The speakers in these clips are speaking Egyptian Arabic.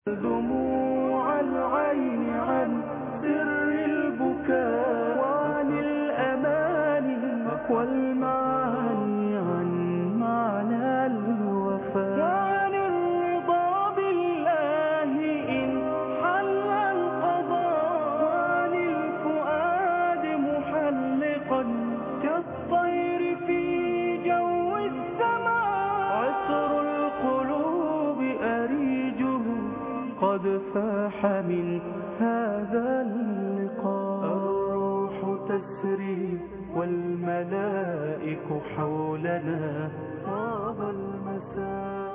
دموع العين عن سر البكاء وعن الأماني والمعاني عن معنى الوفاء وعن الرضا بالله إن حل القضاء وعن الفؤاد محلقا كالطير في جو السماء عطر القلوب أريجه قد فاح من هذا اللقاء الروح تسري والملائك حولنا طاب المساء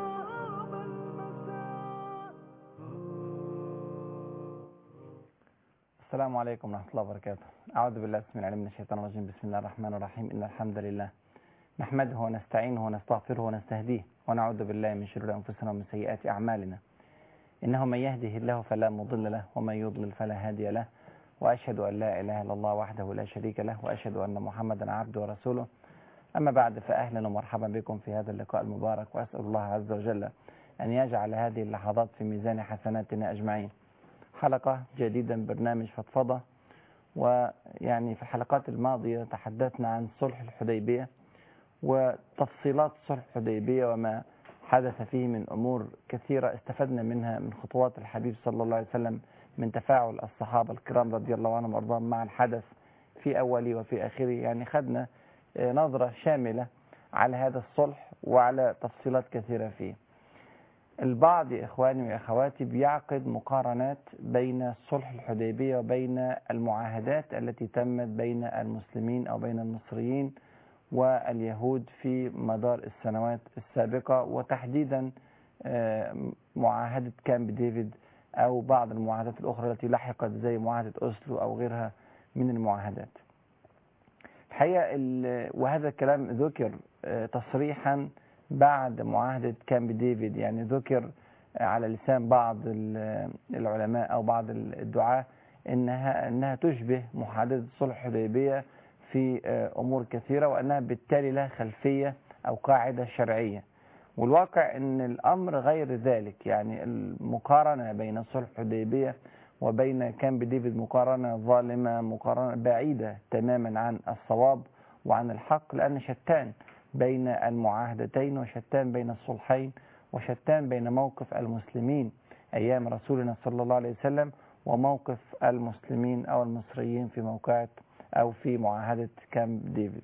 السلام عليكم ورحمة الله وبركاته أعوذ بالله بسم العليم من الشيطان الرجيم بسم الله الرحمن الرحيم إن الحمد لله نحمده ونستعينه ونستغفره ونستهديه ونعوذ بالله من شرور أنفسنا ومن سيئات أعمالنا إنه من يهده الله فلا مضل له ومن يضلل فلا هادي له وأشهد أن لا إله إلا الله وحده لا شريك له وأشهد أن محمدا عبده ورسوله أما بعد فأهلا ومرحبا بكم في هذا اللقاء المبارك وأسأل الله عز وجل أن يجعل هذه اللحظات في ميزان حسناتنا أجمعين حلقة جديدة من برنامج فضفضة ويعني في الحلقات الماضية تحدثنا عن صلح الحديبية وتفصيلات صلح الحديبية وما حدث فيه من أمور كثيرة استفدنا منها من خطوات الحبيب صلى الله عليه وسلم من تفاعل الصحابة الكرام رضي الله عنهم وارضاهم مع الحدث في أوله وفي آخره يعني خدنا نظرة شاملة على هذا الصلح وعلى تفصيلات كثيرة فيه البعض يا إخواني وأخواتي بيعقد مقارنات بين صلح الحديبية وبين المعاهدات التي تمت بين المسلمين أو بين المصريين واليهود في مدار السنوات السابقة وتحديدا معاهدة كامب ديفيد أو بعض المعاهدات الأخرى التي لحقت زي معاهدة أوسلو أو غيرها من المعاهدات الحقيقة وهذا الكلام ذكر تصريحا بعد معاهدة كامب ديفيد يعني ذكر على لسان بعض العلماء أو بعض الدعاة إنها أنها تشبه محادثة صلح الحديبية في أمور كثيرة وأنها بالتالي لها خلفية أو قاعدة شرعية والواقع أن الأمر غير ذلك يعني المقارنة بين صلح الحديبية وبين كامب ديفيد مقارنة ظالمة مقارنة بعيدة تماما عن الصواب وعن الحق لأن شتان بين المعاهدتين وشتان بين الصلحين وشتان بين موقف المسلمين أيام رسولنا صلى الله عليه وسلم وموقف المسلمين أو المصريين في موقعة أو في معاهدة كامب ديفيد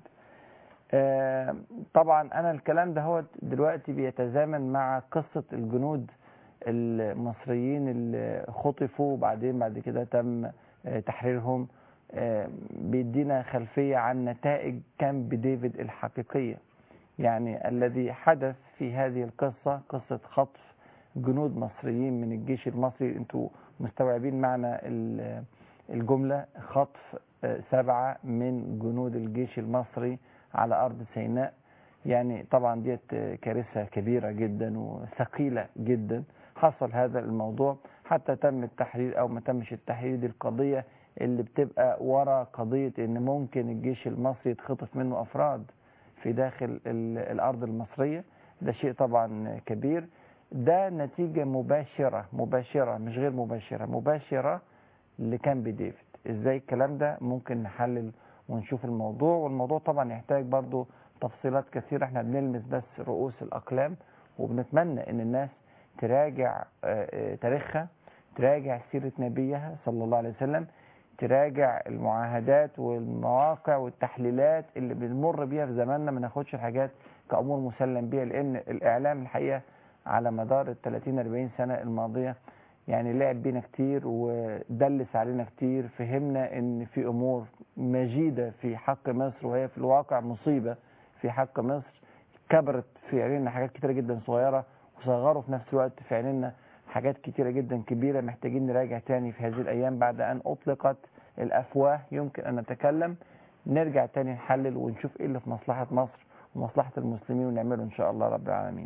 آه طبعا أنا الكلام ده هو دلوقتي بيتزامن مع قصة الجنود المصريين اللي خطفوا وبعدين بعد كده تم آه تحريرهم آه بيدينا خلفية عن نتائج كامب ديفيد الحقيقية يعني الذي حدث في هذه القصة قصة خطف جنود مصريين من الجيش المصري انتوا مستوعبين معنى الجملة خطف سبعة من جنود الجيش المصري على أرض سيناء يعني طبعا ديت كارثة كبيرة جدا وثقيلة جدا حصل هذا الموضوع حتى تم التحرير أو ما تمش التحرير دي القضية اللي بتبقى ورا قضية إن ممكن الجيش المصري يتخطف منه أفراد في داخل الأرض المصرية ده شيء طبعا كبير ده نتيجة مباشرة مباشرة مش غير مباشرة مباشرة لكامب ديفيد ازاي الكلام ده ممكن نحلل ونشوف الموضوع والموضوع طبعا يحتاج برضو تفصيلات كثيرة احنا بنلمس بس رؤوس الأقلام وبنتمنى ان الناس تراجع تاريخها تراجع سيرة نبيها صلى الله عليه وسلم تراجع المعاهدات والمواقع والتحليلات اللي بنمر بيها في زماننا ما ناخدش الحاجات كأمور مسلم بيها لأن الإعلام الحقيقة على مدار ال 30 40 سنة الماضية يعني لعب بينا كتير ودلس علينا كتير فهمنا ان في امور مجيدة في حق مصر وهي في الواقع مصيبة في حق مصر كبرت في عيننا حاجات كتيرة جدا صغيرة وصغروا في نفس الوقت في عيننا حاجات كتيرة جدا كبيرة محتاجين نراجع تاني في هذه الأيام بعد أن أطلقت الأفواه يمكن أن نتكلم نرجع تاني نحلل ونشوف إيه اللي في مصلحة مصر ومصلحة المسلمين ونعمله إن شاء الله رب العالمين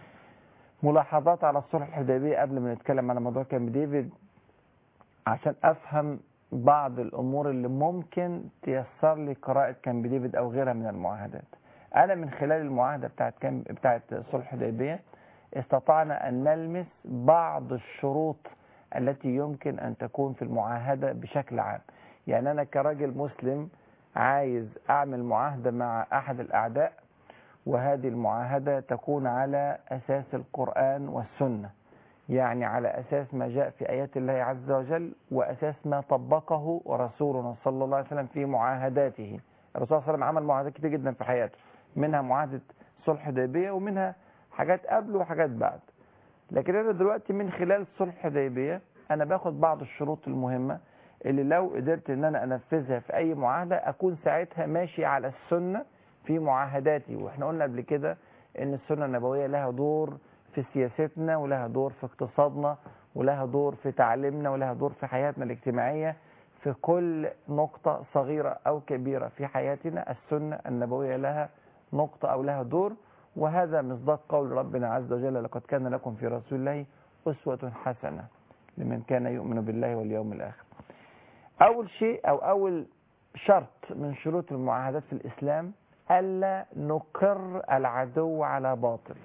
ملاحظات على الصلح الحديبية قبل ما نتكلم على موضوع كامب ديفيد عشان أفهم بعض الأمور اللي ممكن تيسر لي قراءة كامب ديفيد أو غيرها من المعاهدات أنا من خلال المعاهدة بتاعت كامب بتاعت صلح الحديبية استطعنا أن نلمس بعض الشروط التي يمكن أن تكون في المعاهدة بشكل عام يعني أنا كراجل مسلم عايز أعمل معاهدة مع أحد الأعداء وهذه المعاهدة تكون على أساس القرآن والسنة يعني على أساس ما جاء في آيات الله عز وجل وأساس ما طبقه رسولنا صلى الله عليه وسلم في معاهداته الرسول صلى الله عليه وسلم عمل معاهدات كتير جدا في حياته منها معاهدة صلح حديبية ومنها حاجات قبل وحاجات بعد لكن أنا دلوقتي من خلال صلح حديبية أنا باخد بعض الشروط المهمة اللي لو قدرت ان انا انفذها في اي معاهدة اكون ساعتها ماشي على السنة في معاهداتي واحنا قلنا قبل كده ان السنة النبوية لها دور في سياستنا ولها دور في اقتصادنا ولها دور في تعليمنا ولها دور في حياتنا الاجتماعية في كل نقطة صغيرة او كبيرة في حياتنا السنة النبوية لها نقطة او لها دور وهذا مصداق قول ربنا عز وجل لقد كان لكم في رسول الله أسوة حسنة لمن كان يؤمن بالله واليوم الآخر أول شيء أو أول شرط من شروط المعاهدات في الإسلام ألا نقر العدو على باطل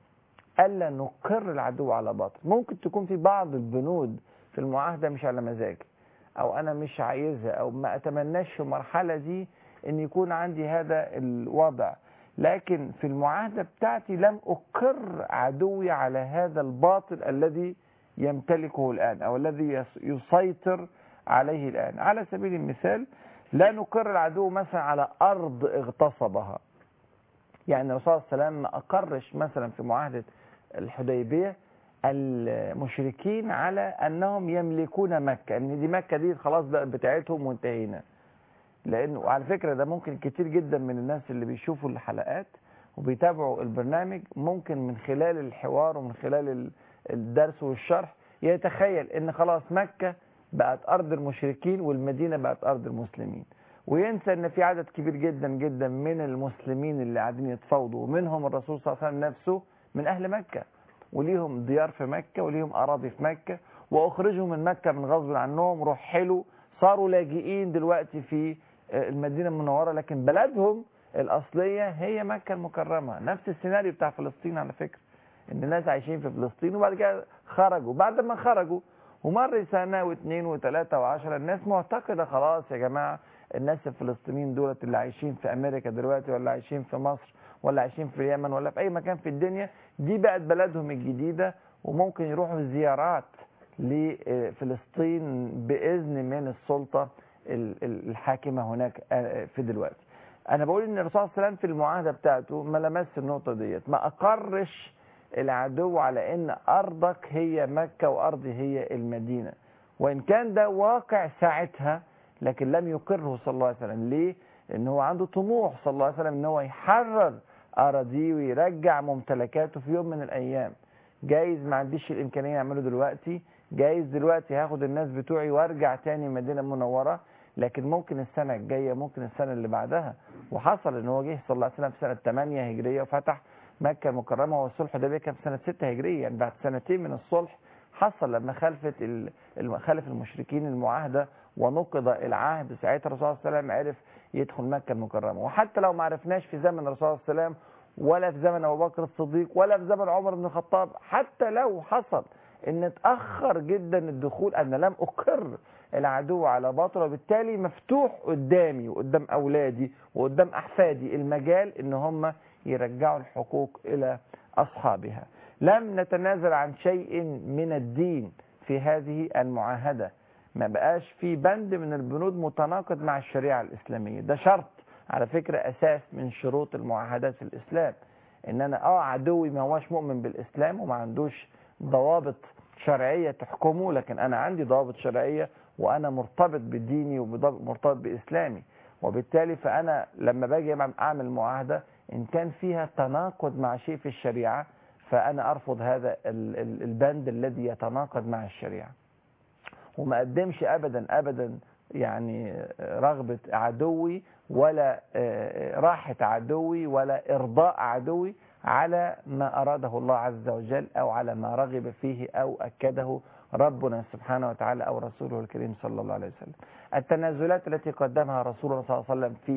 ألا نقر العدو على باطل ممكن تكون في بعض البنود في المعاهدة مش على مزاجي أو أنا مش عايزها أو ما أتمناش في المرحلة دي أن يكون عندي هذا الوضع لكن في المعاهدة بتاعتي لم أقر عدوي على هذا الباطل الذي يمتلكه الآن أو الذي يسيطر عليه الآن على سبيل المثال لا نقر العدو مثلا على أرض اغتصبها يعني الرسول صلى الله عليه وسلم ما أقرش مثلا في معاهدة الحديبية المشركين على أنهم يملكون مكة أن دي مكة دي خلاص بقى بتاعتهم وانتهينا لأنه وعلى فكرة ده ممكن كتير جدا من الناس اللي بيشوفوا الحلقات وبيتابعوا البرنامج ممكن من خلال الحوار ومن خلال الدرس والشرح يتخيل ان خلاص مكة بقت أرض المشركين والمدينة بقت أرض المسلمين وينسى ان في عدد كبير جدا جدا من المسلمين اللي قاعدين يتفاوضوا ومنهم الرسول صلى الله عليه وسلم نفسه من أهل مكة وليهم ديار في مكة وليهم أراضي في مكة وأخرجوا من مكة من غصب عنهم رحلوا صاروا لاجئين دلوقتي في المدينة المنورة لكن بلدهم الأصلية هي مكة المكرمة نفس السيناريو بتاع فلسطين على فكرة ان الناس عايشين في فلسطين وبعد كده خرجوا بعد ما خرجوا ومر سنة واثنين وثلاثة وعشرة الناس معتقدة خلاص يا جماعة الناس الفلسطينيين دولت اللي عايشين في أمريكا دلوقتي ولا عايشين في مصر ولا عايشين في اليمن ولا في أي مكان في الدنيا دي بقت بلدهم الجديدة وممكن يروحوا زيارات لفلسطين بإذن من السلطة الحاكمة هناك في دلوقتي أنا بقول إن الرسول صلى الله عليه وسلم في المعاهدة بتاعته ما لمس النقطة ديت ما أقرش العدو على ان ارضك هي مكة وارضي هي المدينة وان كان ده واقع ساعتها لكن لم يقره صلى الله عليه وسلم ليه لان هو عنده طموح صلى الله عليه وسلم ان هو يحرر اراضيه ويرجع ممتلكاته في يوم من الايام جايز ما عنديش الامكانيه اعمله دلوقتي جايز دلوقتي هاخد الناس بتوعي وارجع تاني مدينه منوره لكن ممكن السنه الجايه ممكن السنه اللي بعدها وحصل ان هو جه صلى الله عليه وسلم في سنه 8 هجريه وفتح مكة المكرمة والصلح ده كان في سنة 6 هجرية يعني بعد سنتين من الصلح حصل لما خلفت خلف المشركين المعاهدة ونقض العهد ساعتها الرسول صلى الله عليه وسلم عرف يدخل مكة المكرمة وحتى لو ما عرفناش في زمن الرسول صلى الله عليه وسلم ولا في زمن أبو بكر الصديق ولا في زمن عمر بن الخطاب حتى لو حصل ان اتأخر جدا الدخول أنا لم أقر العدو على باطل وبالتالي مفتوح قدامي وقدام أولادي وقدام أحفادي المجال ان هم يرجعوا الحقوق إلى أصحابها لم نتنازل عن شيء من الدين في هذه المعاهدة ما بقاش في بند من البنود متناقض مع الشريعة الإسلامية ده شرط على فكرة أساس من شروط المعاهدات في الإسلام إن أنا آه عدوي ما هوش مؤمن بالإسلام وما عندوش ضوابط شرعية تحكمه لكن أنا عندي ضوابط شرعية وأنا مرتبط بديني ومرتبط بإسلامي وبالتالي فأنا لما باجي أعمل معاهدة إن كان فيها تناقض مع شيء في الشريعة فأنا أرفض هذا البند الذي يتناقض مع الشريعة وما أقدمش أبدا أبدا يعني رغبة عدوي ولا راحة عدوي ولا إرضاء عدوي على ما أراده الله عز وجل أو على ما رغب فيه أو أكده ربنا سبحانه وتعالى أو رسوله الكريم صلى الله عليه وسلم التنازلات التي قدمها رسولنا صلى الله عليه وسلم في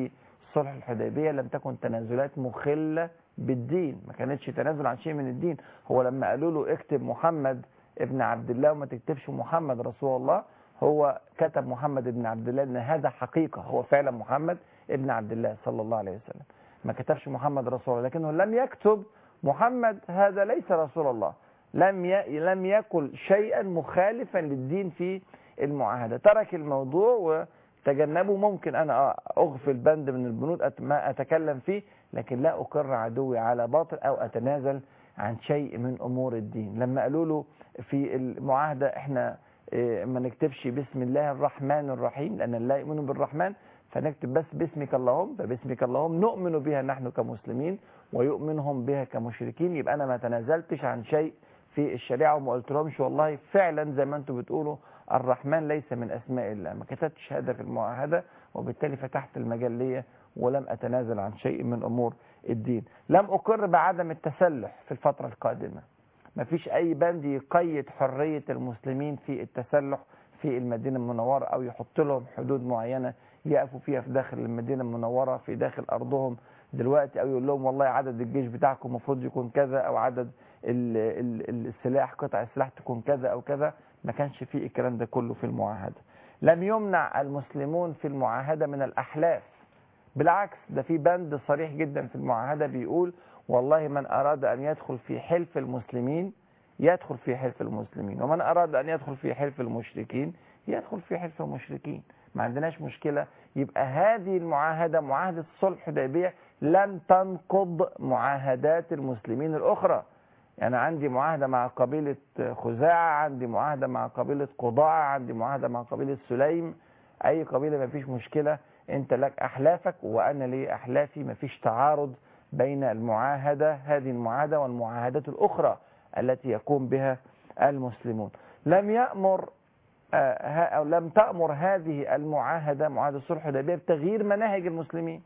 صلح الحديبية لم تكن تنازلات مخلة بالدين ما كانتش تنازل عن شيء من الدين هو لما قالوا له اكتب محمد ابن عبد الله وما تكتبش محمد رسول الله هو كتب محمد ابن عبد الله ان هذا حقيقة هو فعلا محمد ابن عبد الله صلى الله عليه وسلم ما كتبش محمد رسول الله لكنه لم يكتب محمد هذا ليس رسول الله لم ي... لم يقل شيئا مخالفا للدين في المعاهدة ترك الموضوع وتجنبه ممكن أنا أغفل بند من البنود أت- ما أتكلم فيه لكن لا أقر عدوي على باطل أو أتنازل عن شيء من أمور الدين لما قالوا له في المعاهدة إحنا إيه، ما نكتبش بسم الله الرحمن الرحيم لأن لا يؤمن بالرحمن فنكتب بس باسمك اللهم فباسمك اللهم نؤمن بها نحن كمسلمين ويؤمنهم بها كمشركين يبقى أنا ما تنازلتش عن شيء في الشريعة وما قلت لهمش والله فعلا زي ما انتم بتقولوا الرحمن ليس من أسماء الله ما كتبتش هذا في المعاهدة وبالتالي فتحت المجال ليا ولم أتنازل عن شيء من أمور الدين لم أقر بعدم التسلح في الفترة القادمة ما فيش أي بند يقيد حرية المسلمين في التسلح في المدينة المنورة أو يحط لهم حدود معينة يقفوا فيها في داخل المدينة المنورة في داخل أرضهم دلوقتي أو يقول لهم والله عدد الجيش بتاعكم المفروض يكون كذا أو عدد ال- ال- السلاح قطع السلاح تكون كذا أو كذا ما كانش فيه الكلام ده كله في المعاهدة لم يمنع المسلمون في المعاهدة من الأحلاف بالعكس ده في بند صريح جدا في المعاهدة بيقول والله من أراد أن يدخل في حلف المسلمين يدخل في حلف المسلمين ومن أراد أن يدخل في حلف المشركين يدخل في حلف المشركين ما عندناش مشكلة يبقى هذه المعاهدة معاهدة صلح الحديبية لن تنقض معاهدات المسلمين الأخرى يعني عندي معاهدة مع قبيلة خزاعة عندي معاهدة مع قبيلة قضاعة عندي معاهدة مع قبيلة سليم أي قبيلة ما فيش مشكلة أنت لك أحلافك وأنا لي أحلافي ما فيش تعارض بين المعاهدة هذه المعاهدة والمعاهدات الأخرى التي يقوم بها المسلمون لم يأمر آه، ها- أو لم تأمر هذه المعاهدة معاهدة صلح الحديبية بتغيير مناهج المسلمين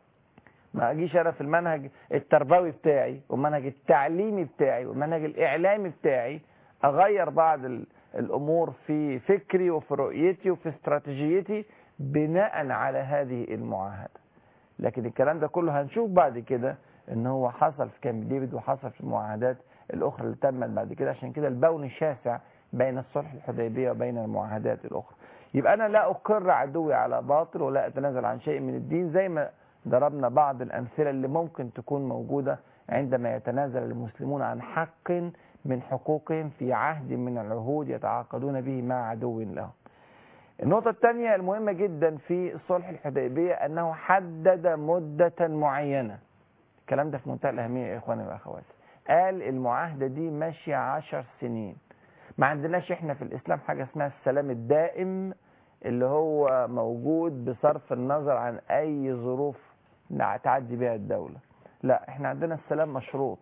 ما اجيش انا في المنهج التربوي بتاعي والمنهج التعليمي بتاعي والمنهج الاعلامي بتاعي اغير بعض ال- الامور في فكري وفي رؤيتي وفي استراتيجيتي بناء على هذه المعاهده لكن الكلام ده كله هنشوف بعد كده ان هو حصل في كامب ديفيد وحصل في المعاهدات الاخرى اللي تمت بعد كده عشان كده البون شاسع بين الصلح الحديبيه وبين المعاهدات الاخرى يبقى انا لا اقر عدوي على باطل ولا اتنازل عن شيء من الدين زي ما ضربنا بعض الامثله اللي ممكن تكون موجوده عندما يتنازل المسلمون عن حق من حقوقهم في عهد من العهود يتعاقدون به مع عدو لهم النقطة الثانية المهمة جدا في صلح الحديبية أنه حدد مدة معينة الكلام ده في منتهى الأهمية يا إخواني وأخواتي قال المعاهدة دي ماشية عشر سنين ما عندناش إحنا في الإسلام حاجة اسمها السلام الدائم اللي هو موجود بصرف النظر عن أي ظروف تعدي بها الدولة لا إحنا عندنا السلام مشروط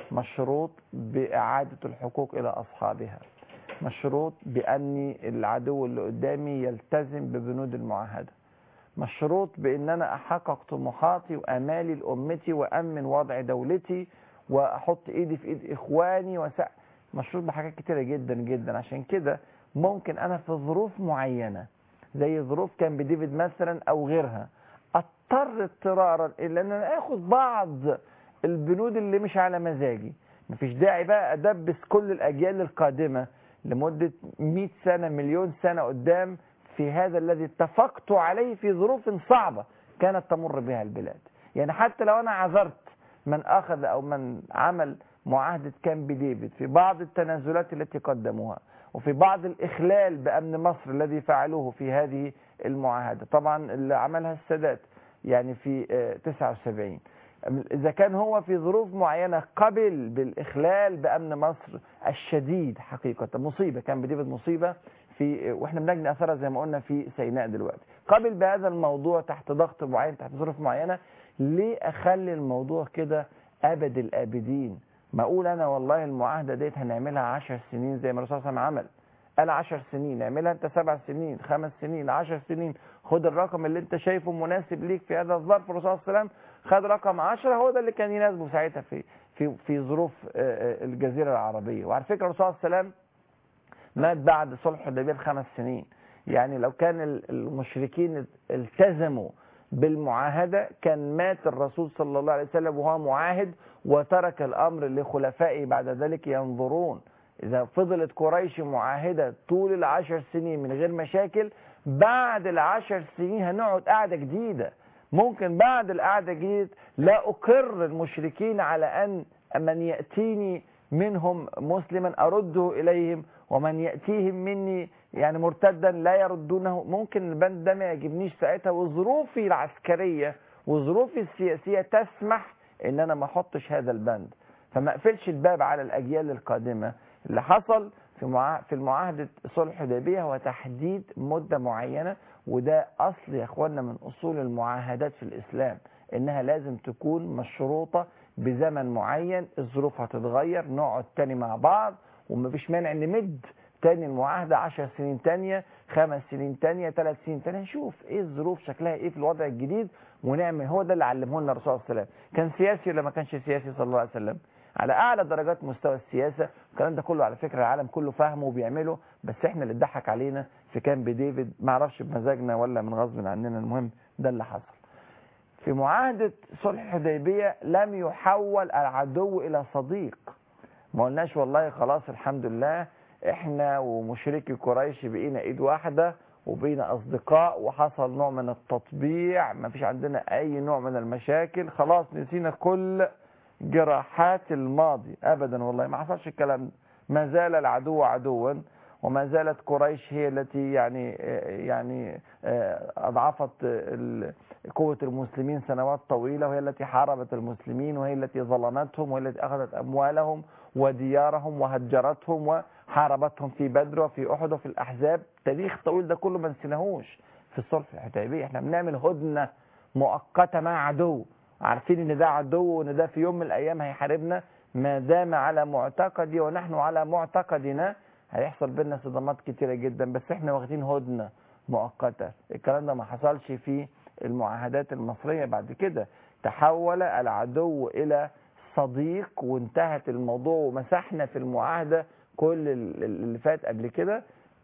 مشروط بإعادة الحقوق إلى أصحابها مشروط بأن العدو اللي قدامي يلتزم ببنود المعاهدة مشروط بأن أنا أحقق طموحاتي وأمالي لأمتي وأمن وضع دولتي وأحط إيدي في إيد إخواني وس... مشروط بحاجات كتيرة جدا جدا عشان كده ممكن أنا في ظروف معينة زي ظروف كان بديفيد مثلا أو غيرها اضطر اضطرارا إلا أن أنا آخد بعض البنود اللي مش على مزاجي مفيش داعي بقى أدبس كل الأجيال القادمة لمدة 100 سنة مليون سنة قدام في هذا الذي اتفقت عليه في ظروف صعبة كانت تمر بها البلاد يعني حتى لو أنا عذرت من أخذ أو من عمل معاهدة كامب ديفيد في بعض التنازلات التي قدموها وفي بعض الإخلال بأمن مصر الذي فعلوه في هذه المعاهدة طبعا اللي عملها السادات يعني في آه، 79 إذا كان هو في ظروف معينة قبل بالإخلال بأمن مصر الشديد حقيقة مصيبة كان بديفيد مصيبة في واحنا بنجني اثرها زي ما قلنا في سيناء دلوقتي قبل بهذا الموضوع تحت ضغط معين تحت ظروف معينه ليه اخلي الموضوع كده ابد الابدين ما اقول انا والله المعاهده ديت هنعملها عشر سنين زي ما الرسول صلى الله عليه وسلم عمل قال عشر سنين اعملها انت سبع سنين خمس سنين عشر سنين خد الرقم اللي انت شايفه مناسب ليك في هذا الظرف الرسول صلى الله عليه وسلم خد رقم عشرة هو ده اللي كان يناسبه ساعتها في في في ظروف آه، آه، الجزيره العربيه وعلى فكره الرسول صلى الله عليه وسلم مات بعد صلح الحديبيه بخمس سنين يعني لو كان ال- المشركين التزموا بالمعاهدة كان مات الرسول صلى الله عليه وسلم وهو معاهد وترك الأمر لخلفائه بعد ذلك ينظرون إذا فضلت قريش معاهدة طول العشر سنين من غير مشاكل بعد العشر سنين هنقعد قاعدة جديدة ممكن بعد القعدة الجديدة لا أقر المشركين على أن من يأتيني منهم مسلما أرده إليهم ومن يأتيهم مني يعني مرتدا لا يردونه ممكن البند ده ما يعجبنيش ساعتها وظروفي العسكرية وظروفي السياسية تسمح ان انا ما احطش هذا البند فما اقفلش الباب على الاجيال القادمة اللي حصل في معا... في المعاهدة صلح الحديبية هو تحديد مدة معينة وده اصل يا اخوانا من اصول المعاهدات في الاسلام انها لازم تكون مشروطة بزمن معين الظروف هتتغير نقعد تاني مع بعض ومفيش مانع نمد تاني المعاهدة عشر سنين تانية خمس سنين تانية ثلاث سنين تانية نشوف ايه الظروف شكلها ايه في الوضع الجديد ونعمل هو ده اللي علمه لنا الرسول صلى الله عليه وسلم كان سياسي ولا ما كانش سياسي صلى الله عليه وسلم على اعلى درجات مستوى السياسة الكلام ده كله على فكرة العالم كله فاهمه وبيعمله بس احنا اللي اتضحك علينا في كامب ديفيد ما اعرفش بمزاجنا ولا من غصب عننا المهم ده اللي حصل في معاهدة صلح الحديبية لم يحول العدو الى صديق ما قلناش والله خلاص الحمد لله احنا ومشركي قريش بقينا ايد واحدة وبقينا اصدقاء وحصل نوع من التطبيع ما فيش عندنا اي نوع من المشاكل خلاص نسينا كل جراحات الماضي ابدا والله ما حصلش الكلام ده ما زال العدو عدوا وما زالت قريش هي التي يعني يعني اضعفت قوة المسلمين سنوات طويلة وهي التي حاربت المسلمين وهي التي ظلمتهم وهي التي اخذت اموالهم وديارهم وهجرتهم وحاربتهم في بدر وفي احد وفي الاحزاب تاريخ طويل ده كله ما نسيناهوش في الصلح الحديبيه احنا بنعمل هدنه مؤقته مع عدو عارفين ان ده عدو وان ده في يوم من الايام هيحاربنا ما دام على معتقدي ونحن على معتقدنا هيحصل بينا صدمات كتيره جدا بس احنا واخدين هدنه مؤقته الكلام ده ما حصلش في المعاهدات المصريه بعد كده تحول العدو الى صديق وانتهت الموضوع ومسحنا في المعاهدة كل اللي فات قبل كده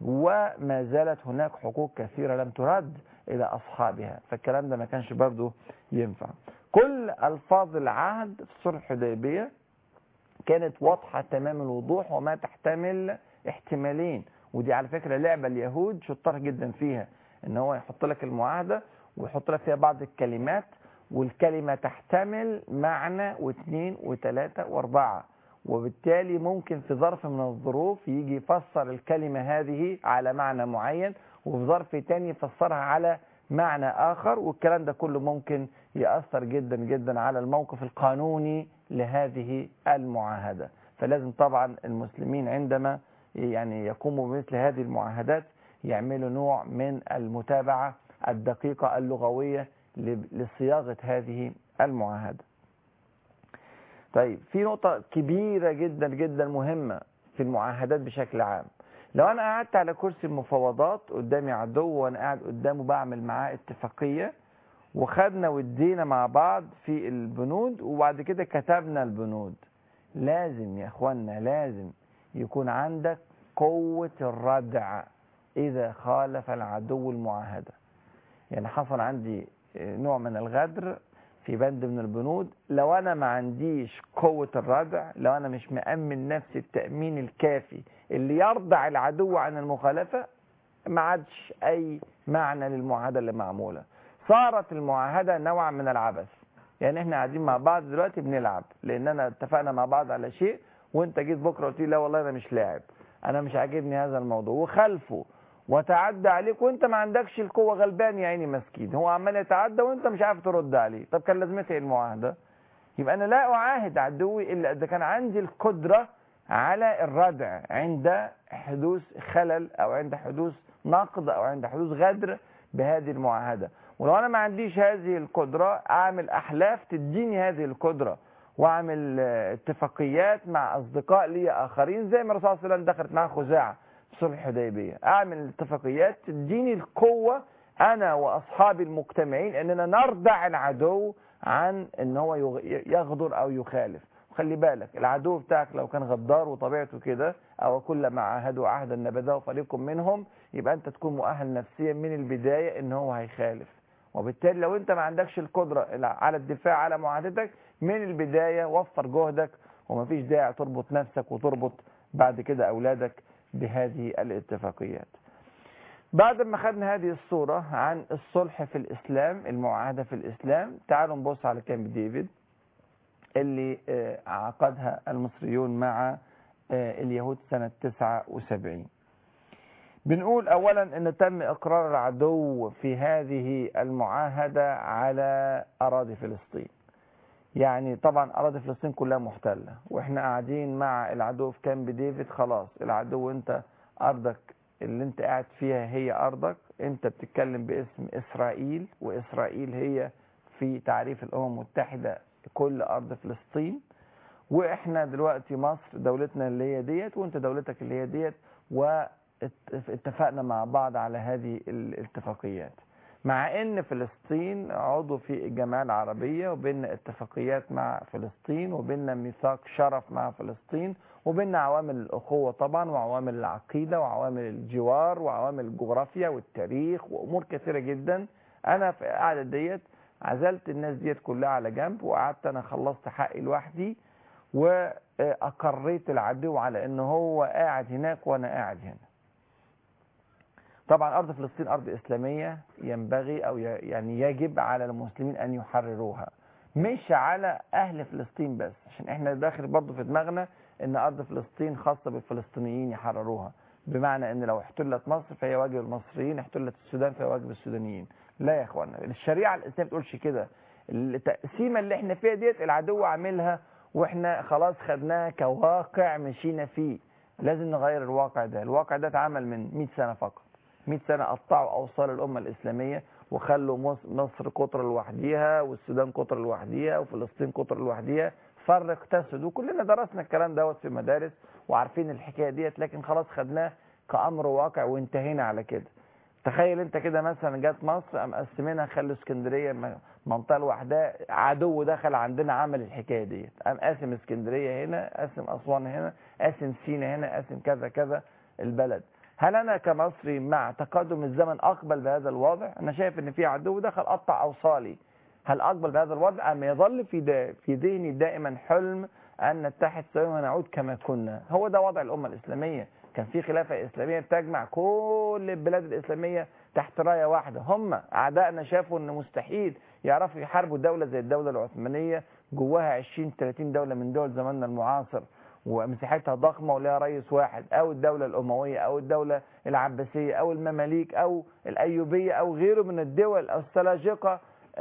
وما زالت هناك حقوق كثيرة لم ترد إلى أصحابها فالكلام ده ما كانش برضه ينفع كل ألفاظ العهد في صلح الحديبية كانت واضحة تمام الوضوح وما تحتمل احتمالين ودي على فكرة لعبة اليهود شطار جدا فيها ان هو يحط لك المعاهدة ويحط لك فيها بعض الكلمات والكلمة تحتمل معنى واثنين وثلاثة واربعة وبالتالي ممكن في ظرف من الظروف يجي يفسر الكلمة هذه على معنى معين وفي ظرف تاني يفسرها على معنى آخر والكلام ده كله ممكن يأثر جدا جدا على الموقف القانوني لهذه المعاهدة فلازم طبعا المسلمين عندما يعني يقوموا بمثل هذه المعاهدات يعملوا نوع من المتابعة الدقيقة اللغوية لصياغة هذه المعاهدة طيب في نقطة كبيرة جدا جدا مهمة في المعاهدات بشكل عام لو أنا قعدت على كرسي المفاوضات قدامي عدو وأنا قاعد قدامه بعمل معاه اتفاقية وخدنا ودينا مع بعض في البنود وبعد كده كتبنا البنود لازم يا اخوانا لازم يكون عندك قوة الردع إذا خالف العدو المعاهدة يعني حصل عندي نوع من الغدر في بند من البنود لو انا ما عنديش قوة الردع لو انا مش مأمن نفسي التأمين الكافي اللي يرضع العدو عن المخالفة ما عادش اي معنى للمعاهدة اللي معمولة صارت المعاهدة نوعا من العبث يعني احنا قاعدين مع بعض دلوقتي بنلعب لاننا اتفقنا مع بعض على شيء وانت جيت بكره قلت لي لا والله انا مش لاعب انا مش عاجبني هذا الموضوع وخلفه وتعدى عليك وانت ما عندكش القوة غلبان يا عيني مسكين هو عمال يتعدى وانت مش عارف ترد عليه طب كان لازمتها ايه المعاهدة يبقى انا لا اعاهد عدوي الا اذا كان عندي القدرة على الردع عند حدوث خلل او عند حدوث نقض او عند حدوث غدر بهذه المعاهدة ولو انا ما عنديش هذه القدرة اعمل احلاف تديني هذه القدرة واعمل اتفاقيات مع اصدقاء لي اخرين زي ما الرسول صلى الله عليه وسلم دخلت معاه خزاعه صلح الحديبيه اعمل اتفاقيات تديني القوه انا واصحابي المجتمعين اننا نردع العدو عن ان هو يغدر او يخالف خلي بالك العدو بتاعك لو كان غدار وطبيعته كده او كلما عاهدوا عهدا نبذه فريق منهم يبقى انت تكون مؤهل نفسيا من البدايه ان هو هيخالف وبالتالي لو انت ما عندكش القدرة على الدفاع على معاهدتك من البداية وفر جهدك ومفيش داعي تربط نفسك وتربط بعد كده أولادك بهذه الاتفاقيات بعد ما خدنا هذه الصورة عن الصلح في الإسلام المعاهدة في الإسلام تعالوا نبص على كامب ديفيد اللي آه، عقدها المصريون مع آه، اليهود سنة 79 بنقول أولا أن تم إقرار العدو في هذه المعاهدة على أراضي فلسطين يعني طبعا أراضي فلسطين كلها محتلة وإحنا قاعدين مع العدو في كامب ديفيد خلاص العدو أنت أرضك اللي أنت قاعد فيها هي أرضك أنت بتتكلم باسم إسرائيل وإسرائيل هي في تعريف الأمم المتحدة كل أرض فلسطين وإحنا دلوقتي مصر دولتنا اللي هي ديت وأنت دولتك اللي هي ديت واتفقنا مع بعض على هذه الاتفاقيات مع ان فلسطين عضو في الجمعيه العربيه وبيننا اتفاقيات مع فلسطين وبيننا ميثاق شرف مع فلسطين وبيننا عوامل الاخوه طبعا وعوامل العقيده وعوامل الجوار وعوامل الجغرافيا والتاريخ وامور كثيره جدا انا في القعده ديت عزلت الناس ديت كلها على جنب وقعدت انا خلصت حقي لوحدي واقريت العدو على ان هو قاعد هناك وانا قاعد هنا طبعا ارض فلسطين ارض اسلاميه ينبغي او ي- يعني يجب على المسلمين ان يحرروها مش على اهل فلسطين بس عشان احنا داخل برضو في دماغنا ان ارض فلسطين خاصه بالفلسطينيين يحرروها بمعنى ان لو احتلت مصر فهي واجب المصريين احتلت السودان فهي واجب السودانيين لا يا اخوانا الشريعه الاسلاميه ما بتقولش كده التقسيمه اللي احنا فيها ديت العدو عاملها واحنا خلاص خدناها كواقع مشينا فيه لازم نغير الواقع ده الواقع ده اتعمل من 100 سنه فقط 100 سنه قطعوا اوصال الامه الاسلاميه وخلوا مص- مصر قطر لوحديها والسودان قطر لوحديها وفلسطين قطر لوحديها فرق تسد وكلنا درسنا الكلام دوت في المدارس وعارفين الحكايه ديت لكن خلاص خدناه كامر واقع وانتهينا على كده تخيل انت كده مثلا جت مصر قام مقسمينها خلوا اسكندريه م- منطقه لوحدها عدو دخل عندنا عمل الحكايه ديت قام قاسم اسكندريه هنا قاسم اسوان هنا قاسم سينا هنا قاسم كذا كذا البلد هل انا كمصري مع تقدم الزمن اقبل بهذا الوضع انا شايف ان في عدو دخل قطع اوصالي هل اقبل بهذا الوضع ام يظل في دا في ذهني دائما حلم ان نتحد سويا ونعود كما كنا هو ده وضع الامه الاسلاميه كان في خلافه اسلاميه بتجمع كل البلاد الاسلاميه تحت رايه واحده هم اعدائنا شافوا ان مستحيل يعرفوا يحاربوا دوله زي الدوله العثمانيه جواها 20 30 دوله من دول زماننا المعاصر ومساحتها ضخمه ولها رئيس واحد او الدوله الامويه او الدوله العباسيه او المماليك او الايوبيه او غيره من الدول او السلاجقه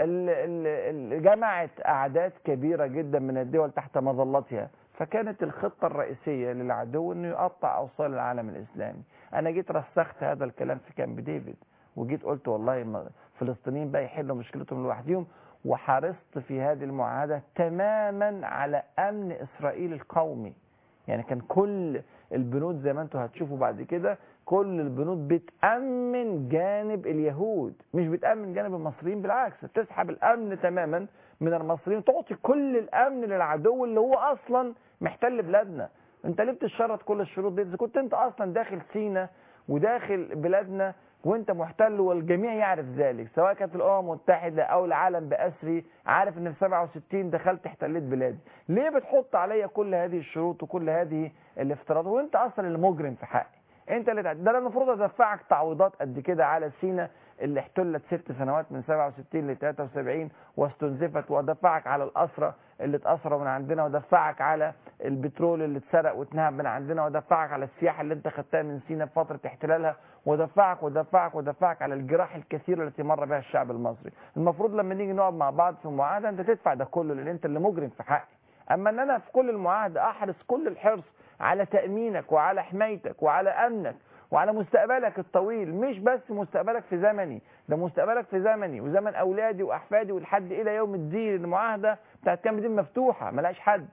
اللي جمعت اعداد كبيره جدا من الدول تحت مظلتها فكانت الخطه الرئيسيه للعدو انه يقطع اوصال العالم الاسلامي انا جيت رسخت هذا الكلام في كامب ديفيد وجيت قلت والله ما- الفلسطينيين بقى يحلوا مشكلتهم لوحدهم وحرصت في هذه المعاهده تماما على امن اسرائيل القومي يعني كان كل البنود زي ما انتم هتشوفوا بعد كده كل البنود بتأمن جانب اليهود مش بتأمن جانب المصريين بالعكس بتسحب الأمن تماما من المصريين تعطي كل الأمن للعدو اللي هو أصلا محتل بلادنا انت ليه بتشرط كل الشروط دي اذا كنت انت اصلا داخل سينا وداخل بلادنا وانت محتل والجميع يعرف ذلك سواء كانت الامم المتحده او العالم باسري عارف ان في 67 دخلت احتليت بلادي ليه بتحط عليا كل هذه الشروط وكل هذه الافتراضات وانت اصلا المجرم في حقي انت اللي تع- ده انا المفروض ادفعك تعويضات قد كده على سينا اللي احتلت ست سنوات من 67 ل 73 واستنزفت وادفعك على الاسرى اللي اتأسروا من عندنا ودفعك على البترول اللي اتسرق واتنهب من عندنا ودفعك على السياحة اللي انت خدتها من سينا في فترة احتلالها ودفعك ودفعك ودفعك على الجراح الكثيرة التي مر بها الشعب المصري المفروض لما نيجي نقعد مع بعض في معاهدة انت تدفع ده كله لان انت اللي مجرم في حقي اما ان انا في كل المعاهدة احرص كل الحرص على تأمينك وعلى حمايتك وعلى امنك وعلى مستقبلك الطويل مش بس مستقبلك في زمني ده مستقبلك في زمني وزمن اولادي واحفادي ولحد الى يوم الدين المعاهده بتاعت كام دي مفتوحه ملهاش حد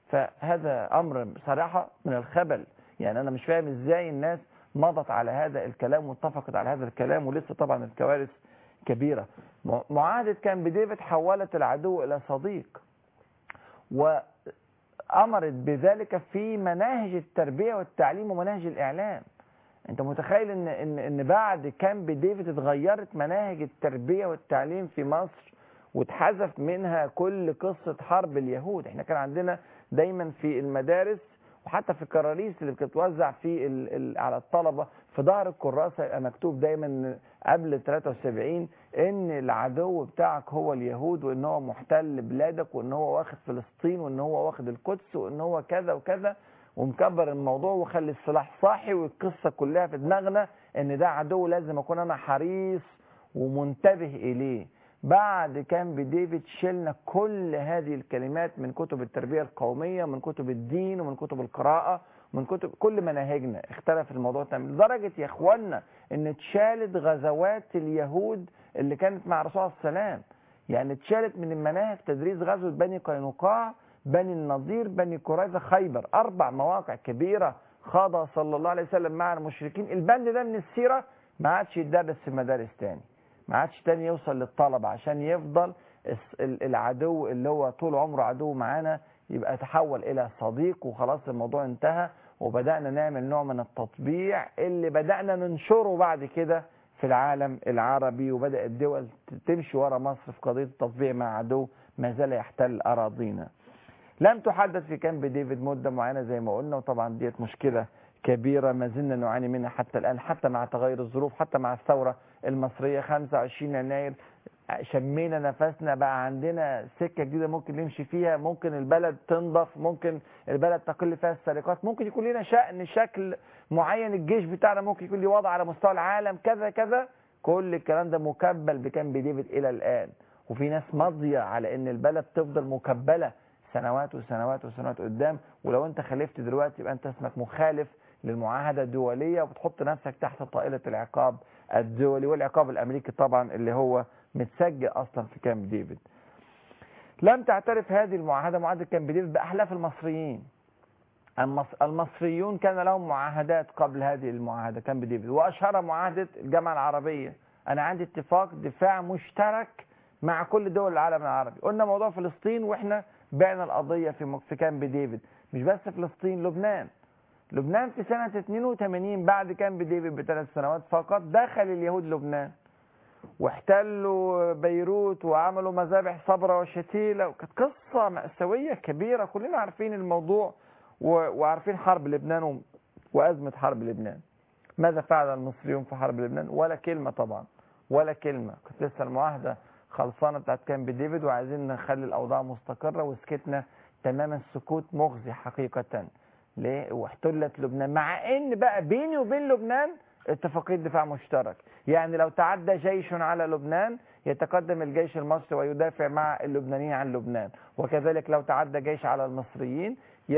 فهذا امر صراحه من الخبل يعني انا مش فاهم ازاي الناس مضت على هذا الكلام واتفقت على هذا الكلام ولسه طبعا الكوارث كبيره مع- معاهده كامب ديفيد حولت العدو الى صديق وامرت بذلك في مناهج التربيه والتعليم ومناهج الاعلام انت متخيل ان ان ان بعد كامب ديفيد اتغيرت مناهج التربيه والتعليم في مصر واتحذف منها كل قصه حرب اليهود احنا كان عندنا دايما في المدارس وحتى في الكراريس اللي بتتوزع في ال ال على الطلبه في ظهر الكراسه يبقى مكتوب دايما قبل 73 ان العدو بتاعك هو اليهود وان هو محتل بلادك وان هو واخد فلسطين وان هو واخد القدس وان هو كذا وكذا ومكبر الموضوع وخلي السلاح صاحي والقصه كلها في دماغنا ان ده عدو لازم اكون انا حريص ومنتبه اليه بعد كامب ديفيد شلنا كل هذه الكلمات من كتب التربيه القوميه من كتب الدين ومن كتب القراءه من كتب كل مناهجنا اختلف الموضوع تماما لدرجه يا اخوانا ان اتشالت غزوات اليهود اللي كانت مع الرسول عليه السلام يعني اتشالت من المناهج تدريس غزوه بني قينقاع بني النضير بني قريظه خيبر اربع مواقع كبيره خاضها صلى الله عليه وسلم مع المشركين البند ده من السيره ما عادش يتدرس في المدارس تاني ما عادش تاني يوصل للطلبه عشان يفضل العدو اللي هو طول عمره عدو معانا يبقى تحول الى صديق وخلاص الموضوع انتهى وبدانا نعمل نوع من التطبيع اللي بدانا ننشره بعد كده في العالم العربي وبدات الدول تمشي ورا مصر في قضيه التطبيع مع عدو ما زال يحتل اراضينا. لم تحدث في كامب ديفيد مده معينه زي ما قلنا وطبعا ديت مشكله كبيره ما زلنا نعاني منها حتى الان حتى مع تغير الظروف حتى مع الثوره المصريه 25 يناير شمينا نفسنا بقى عندنا سكه جديده ممكن نمشي فيها ممكن البلد تنضف ممكن البلد تقل فيها السرقات ممكن يكون لنا شأن شكل معين الجيش بتاعنا ممكن يكون له وضع على مستوى العالم كذا كذا كل الكلام ده مكبل بكامب ديفيد الى الان وفي ناس ماضيه على ان البلد تفضل مكبله سنوات وسنوات وسنوات قدام ولو انت خالفت دلوقتي يبقى انت اسمك مخالف للمعاهده الدوليه وبتحط نفسك تحت طائله العقاب الدولي والعقاب الامريكي طبعا اللي هو متسجل اصلا في كامب ديفيد. لم تعترف هذه المعاهده معاهده كامب ديفيد باحلاف المصريين. المصريون كان لهم معاهدات قبل هذه المعاهده كامب ديفيد واشهرها معاهده الجامعه العربيه. انا عندي اتفاق دفاع مشترك مع كل دول العالم العربي. قلنا موضوع فلسطين واحنا بعنا القضيه في في كامب ديفيد، مش بس فلسطين لبنان. لبنان في سنة 82 بعد كامب ديفيد بثلاث سنوات فقط دخل اليهود لبنان واحتلوا بيروت وعملوا مذابح صبرا وشتيلة وكانت قصة مأساوية كبيرة كلنا عارفين الموضوع وعارفين حرب لبنان وأزمة حرب لبنان ماذا فعل المصريون في حرب لبنان ولا كلمة طبعا ولا كلمة كنت لسه المعاهدة خلصانة بتاعت كامب ديفيد وعايزين نخلي الأوضاع مستقرة وسكتنا تماما سكوت مخزي حقيقة ليه؟ واحتلت لبنان مع ان بقى بيني وبين لبنان اتفاقية دفاع مشترك يعني لو تعدى جيش على لبنان يتقدم الجيش المصري ويدافع مع اللبنانيين عن لبنان وكذلك لو تعدى جيش على المصريين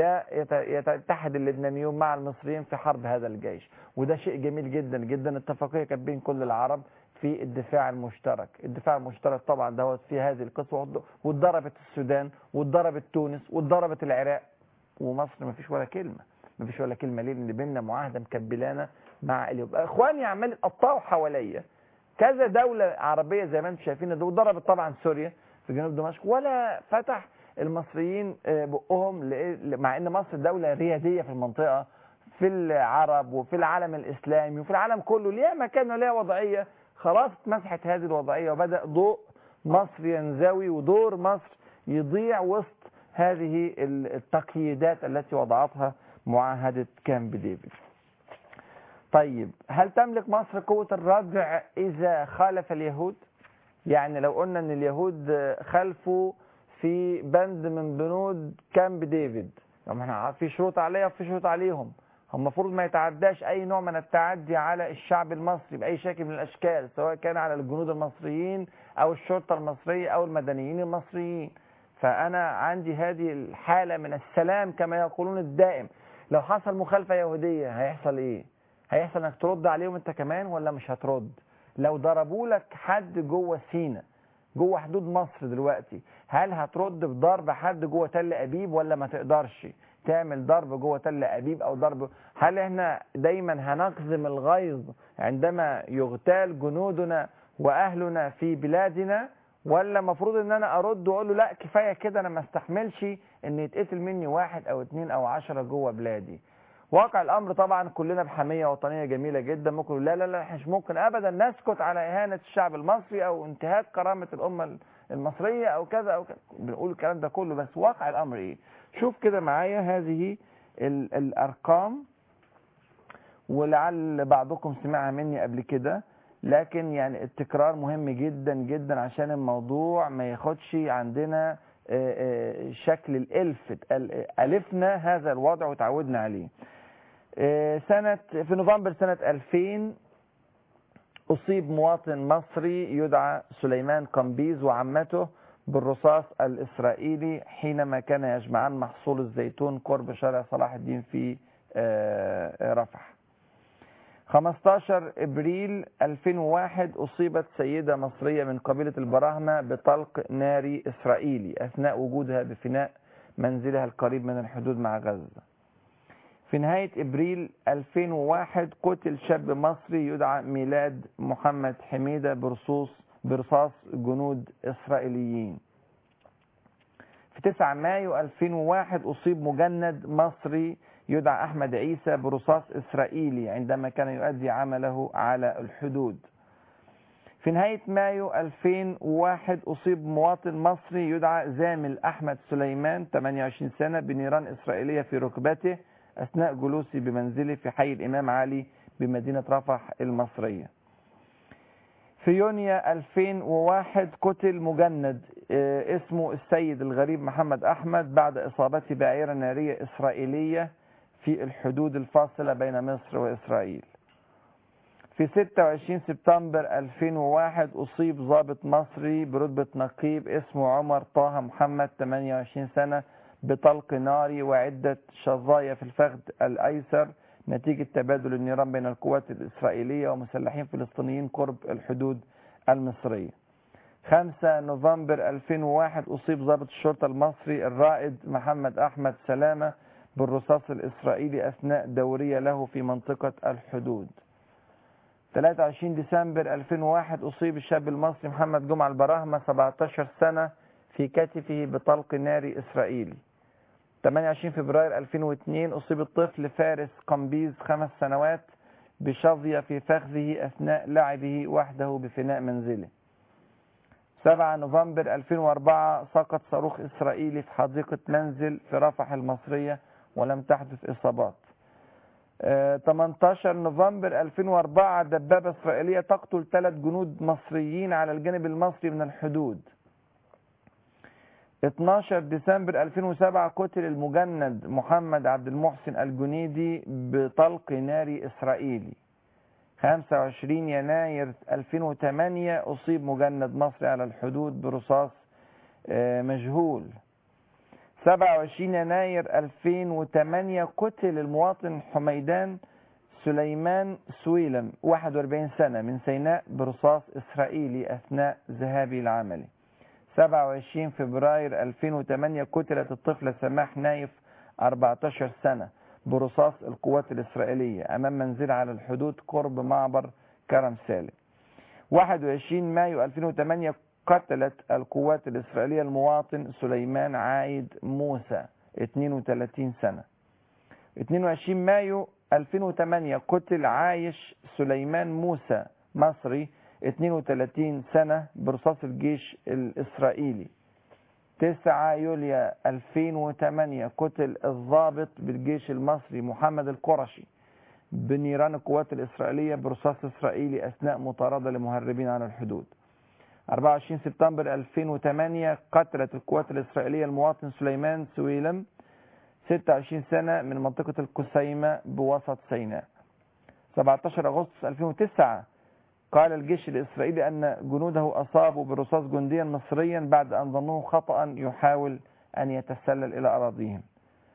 يتحد اللبنانيون مع المصريين في حرب هذا الجيش وده شيء جميل جدا جدا اتفاقية كانت بين كل العرب في الدفاع المشترك الدفاع المشترك طبعا دوت في هذه القصة واتضربت السودان واتضربت تونس واتضربت العراق ومصر ما فيش ولا كلمة ما فيش ولا كلمة ليه لان بيننا معاهدة مكبلانا مع اليوم اخواني عمال يقطعوا حواليا كذا دولة عربية زي ما انتم شايفين ده وضربت طبعا سوريا في جنوب دمشق ولا فتح المصريين بقهم مع ان مصر دولة ريادية في المنطقة في العرب وفي العالم الاسلامي وفي العالم كله ليها مكان وليها وضعية خلاص اتمسحت هذه الوضعية وبدأ ضوء مصر ينزوي ودور مصر يضيع وسط هذه التقييدات التي وضعتها معاهدة كامب ديفيد طيب هل تملك مصر قوة الردع إذا خالف اليهود يعني لو قلنا أن اليهود خالفوا في بند من بنود كامب ديفيد طب احنا في شروط عليها وفي شروط عليهم هم المفروض ما يتعداش أي نوع من التعدي على الشعب المصري بأي شكل من الأشكال سواء كان على الجنود المصريين أو الشرطة المصرية أو المدنيين المصريين فأنا عندي هذه الحالة من السلام كما يقولون الدائم لو حصل مخالفة يهودية هيحصل إيه؟ هيحصل إنك ترد عليهم أنت كمان ولا مش هترد؟ لو ضربوا لك حد جوه سينا جوه حدود مصر دلوقتي هل هترد بضرب حد جوه تل أبيب ولا ما تقدرش؟ تعمل ضرب جوه تل أبيب أو ضرب هل إحنا دايما هنقزم الغيظ عندما يغتال جنودنا وأهلنا في بلادنا ولا المفروض ان انا ارد واقول له لا كفايه كده انا ما استحملش ان يتقتل مني واحد او اتنين او عشرة جوه بلادي واقع الامر طبعا كلنا بحميه وطنيه جميله جدا ممكن نقول لا لا لا إحنا مش ممكن ابدا نسكت على اهانه الشعب المصري او انتهاك كرامه الامه المصريه او كذا او كذا بنقول الكلام ده كله بس واقع الامر ايه شوف كده معايا هذه ال- الارقام ولعل بعضكم سمعها مني قبل كده لكن يعني التكرار مهم جدا جدا عشان الموضوع ما ياخدش عندنا آه، آه، شكل الالف ال- الفنا هذا الوضع وتعودنا عليه آه، سنة في نوفمبر سنة 2000 أصيب مواطن مصري يدعى سليمان قمبيز وعمته بالرصاص الإسرائيلي حينما كان يجمعان محصول الزيتون قرب شارع صلاح الدين في آه، رفح 15 ابريل 2001 اصيبت سيده مصريه من قبيله البراهمه بطلق ناري اسرائيلي اثناء وجودها بفناء منزلها القريب من الحدود مع غزه. في نهايه ابريل 2001 قتل شاب مصري يدعى ميلاد محمد حميده برصاص برصاص جنود اسرائيليين. في 9 مايو 2001 اصيب مجند مصري يدعى أحمد عيسى برصاص إسرائيلي عندما كان يؤدي عمله على الحدود في نهاية مايو 2001 أصيب مواطن مصري يدعى زامل أحمد سليمان 28 سنة بنيران إسرائيلية في ركبته أثناء جلوسه بمنزله في حي الإمام علي بمدينة رفح المصرية في يونيو 2001 قتل مجند آه، اسمه السيد الغريب محمد أحمد بعد إصابته بعيرة نارية إسرائيلية في الحدود الفاصلة بين مصر وإسرائيل في 26 سبتمبر 2001 أصيب ضابط مصري برتبة نقيب اسمه عمر طه محمد 28 سنة بطلق ناري وعدة شظايا في الفخذ الأيسر نتيجة تبادل النيران بين القوات الإسرائيلية ومسلحين فلسطينيين قرب الحدود المصرية 5 نوفمبر 2001 أصيب ضابط الشرطة المصري الرائد محمد أحمد سلامة بالرصاص الإسرائيلي أثناء دورية له في منطقة الحدود 23 ديسمبر 2001 أصيب الشاب المصري محمد جمعة البراهمة 17 سنة في كتفه بطلق ناري إسرائيلي 28 فبراير 2002 أصيب الطفل فارس قمبيز خمس سنوات بشظية في فخذه أثناء لعبه وحده بفناء منزله 7 نوفمبر 2004 سقط صاروخ إسرائيلي في حديقة منزل في رفح المصرية ولم تحدث إصابات آه، 18 نوفمبر 2004 دبابة إسرائيلية تقتل ثلاث جنود مصريين على الجانب المصري من الحدود 12 ديسمبر 2007 قتل المجند محمد عبد المحسن الجنيدي بطلق ناري إسرائيلي 25 يناير 2008 أصيب مجند مصري على الحدود برصاص آه، مجهول 27 يناير 2008 قتل المواطن حميدان سليمان سويلم 41 سنة من سيناء برصاص إسرائيلي أثناء ذهابه العملي 27 فبراير 2008 قتلت الطفلة سماح نايف 14 سنة برصاص القوات الإسرائيلية أمام منزل على الحدود قرب معبر كرم سالم 21 مايو 2008 قتلت القوات الإسرائيلية المواطن سليمان عايد موسى 32 سنة 22 مايو 2008 قتل عايش سليمان موسى مصري 32 سنة برصاص الجيش الإسرائيلي 9 يوليو 2008 قتل الضابط بالجيش المصري محمد القرشي بنيران القوات الإسرائيلية برصاص إسرائيلي أثناء مطاردة لمهربين على الحدود 24 سبتمبر 2008 قتلت القوات الإسرائيلية المواطن سليمان سويلم 26 سنة من منطقة القسيمة بوسط سيناء 17 أغسطس 2009 قال الجيش الإسرائيلي أن جنوده أصابوا برصاص جنديا مصريا بعد أن ظنوه خطأ يحاول أن يتسلل إلى أراضيهم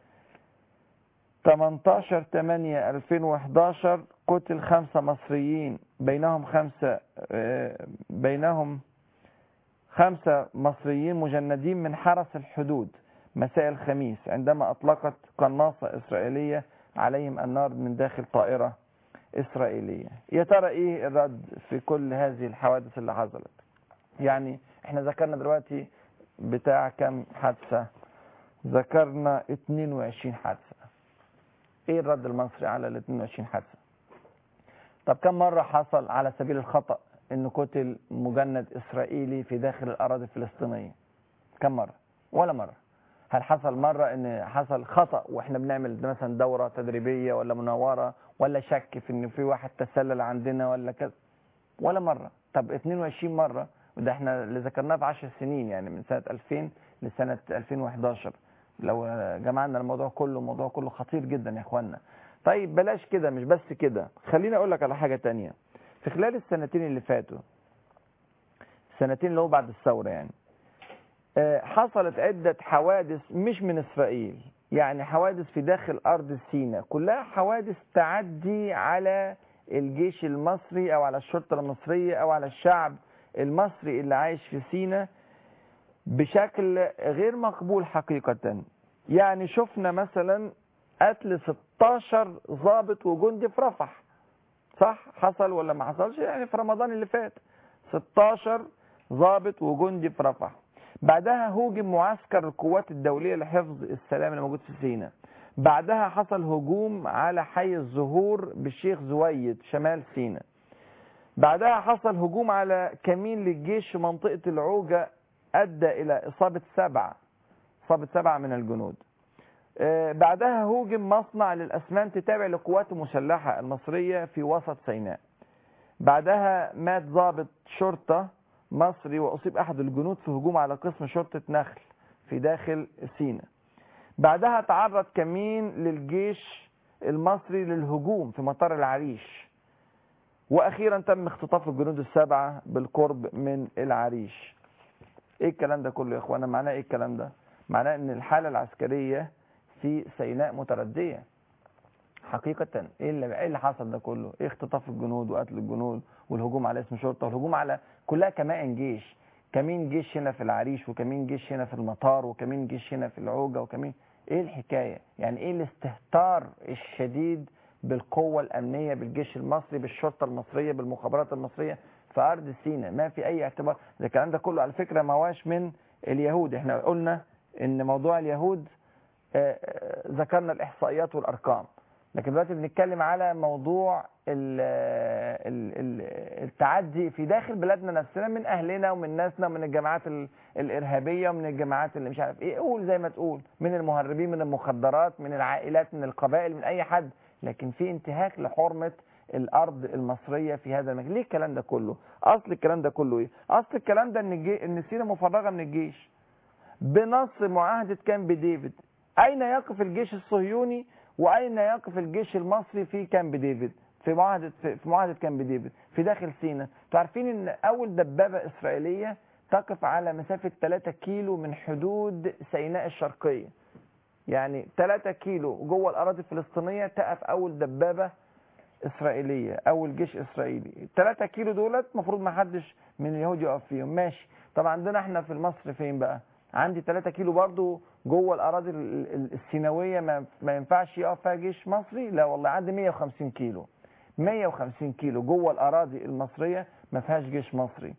18 8 2011 قتل خمسة مصريين بينهم خمسة آه، بينهم خمسة مصريين مجندين من حرس الحدود مساء الخميس عندما أطلقت قناصة إسرائيلية عليهم النار من داخل طائرة إسرائيلية يا ترى إيه الرد في كل هذه الحوادث اللي حصلت يعني احنا ذكرنا دلوقتي بتاع كم حادثة ذكرنا 22 حادثة ايه الرد المصري على ال 22 حادثه طب كم مره حصل على سبيل الخطا ان قتل مجند اسرائيلي في داخل الاراضي الفلسطينيه كم مره ولا مره هل حصل مرة ان حصل خطأ واحنا بنعمل مثلا دورة تدريبية ولا مناورة ولا شك في ان في واحد تسلل عندنا ولا كذا ولا مرة طب 22 مرة وده احنا اللي ذكرناه في 10 سنين يعني من سنة 2000 لسنة 2011 لو جمعنا الموضوع كله الموضوع كله خطير جدا يا اخوانا طيب بلاش كده مش بس كده خليني اقول لك على حاجة تانية في خلال السنتين اللي فاتوا السنتين اللي هو بعد الثورة يعني آه، حصلت عدة حوادث مش من إسرائيل يعني حوادث في داخل أرض سيناء كلها حوادث تعدي على الجيش المصري أو على الشرطة المصرية أو على الشعب المصري اللي عايش في سيناء بشكل غير مقبول حقيقة يعني شفنا مثلا قتل 16 ضابط وجندي في رفح صح حصل ولا ما حصلش يعني في رمضان اللي فات 16 ضابط وجندي في رفح بعدها هوجم معسكر القوات الدولية لحفظ السلام اللي موجود في سيناء بعدها حصل هجوم على حي الزهور بالشيخ زويد شمال سيناء بعدها حصل هجوم على كمين للجيش في منطقة العوجة أدى إلى إصابة سبعة إصابة سبعة من الجنود آه، بعدها هوجم مصنع للأسمنت تابع للقوات المسلحة المصرية في وسط سيناء بعدها مات ضابط شرطة مصري وأصيب أحد الجنود في هجوم على قسم شرطة نخل في داخل سيناء بعدها تعرض كمين للجيش المصري للهجوم في مطار العريش وأخيرا تم اختطاف الجنود السبعة بالقرب من العريش ايه الكلام ده كله يا اخوانا معناه ايه الكلام ده معناه ان الحالة العسكرية في سيناء متردية حقيقة ايه اللي, إيه اللي حصل ده كله ايه اختطاف الجنود وقتل الجنود والهجوم على اسم شرطة والهجوم على كلها كمائن جيش كمين جيش هنا في العريش وكمين جيش هنا في المطار وكمين جيش هنا في العوجة وكمين ايه الحكاية يعني ايه الاستهتار الشديد بالقوة الامنية بالجيش المصري بالشرطة المصرية بالمخابرات المصرية في ارض سيناء ما في اي اعتبار ده الكلام ده كله على فكرة ما هواش من اليهود احنا قلنا ان موضوع اليهود آه، آه، ذكرنا الاحصائيات والارقام لكن دلوقتي بنتكلم على موضوع ال ال ال التعدي في داخل بلادنا نفسنا من اهلنا ومن ناسنا ومن الجماعات ال- الارهابيه ومن الجماعات اللي مش عارف ايه قول زي ما تقول من المهربين من المخدرات من العائلات من القبائل من اي حد لكن في انتهاك لحرمه الارض المصريه في هذا المكان ليه الكلام ده كله اصل الكلام ده كله ايه اصل الكلام ده ان الجي... ان سينا مفرغه من الجيش بنص معاهده كامب ديفيد اين يقف الجيش الصهيوني واين يقف الجيش المصري في كامب ديفيد في معاهده في في معاهده كامب ديفيد في داخل سيناء انتوا عارفين ان اول دبابه اسرائيليه تقف على مسافه 3 كيلو من حدود سيناء الشرقيه يعني 3 كيلو جوه الاراضي الفلسطينيه تقف اول دبابه اسرائيليه اول جيش اسرائيلي 3 كيلو دولت المفروض ما حدش من اليهود يقف فيهم ماشي طب عندنا احنا في مصر فين بقى عندي 3 كيلو برضو جوه الاراضي ال- ال- السيناويه ما, ما ينفعش يقف فيها جيش مصري لا والله عندي 150 كيلو 150 كيلو جوه الاراضي المصريه ما فيهاش جيش مصري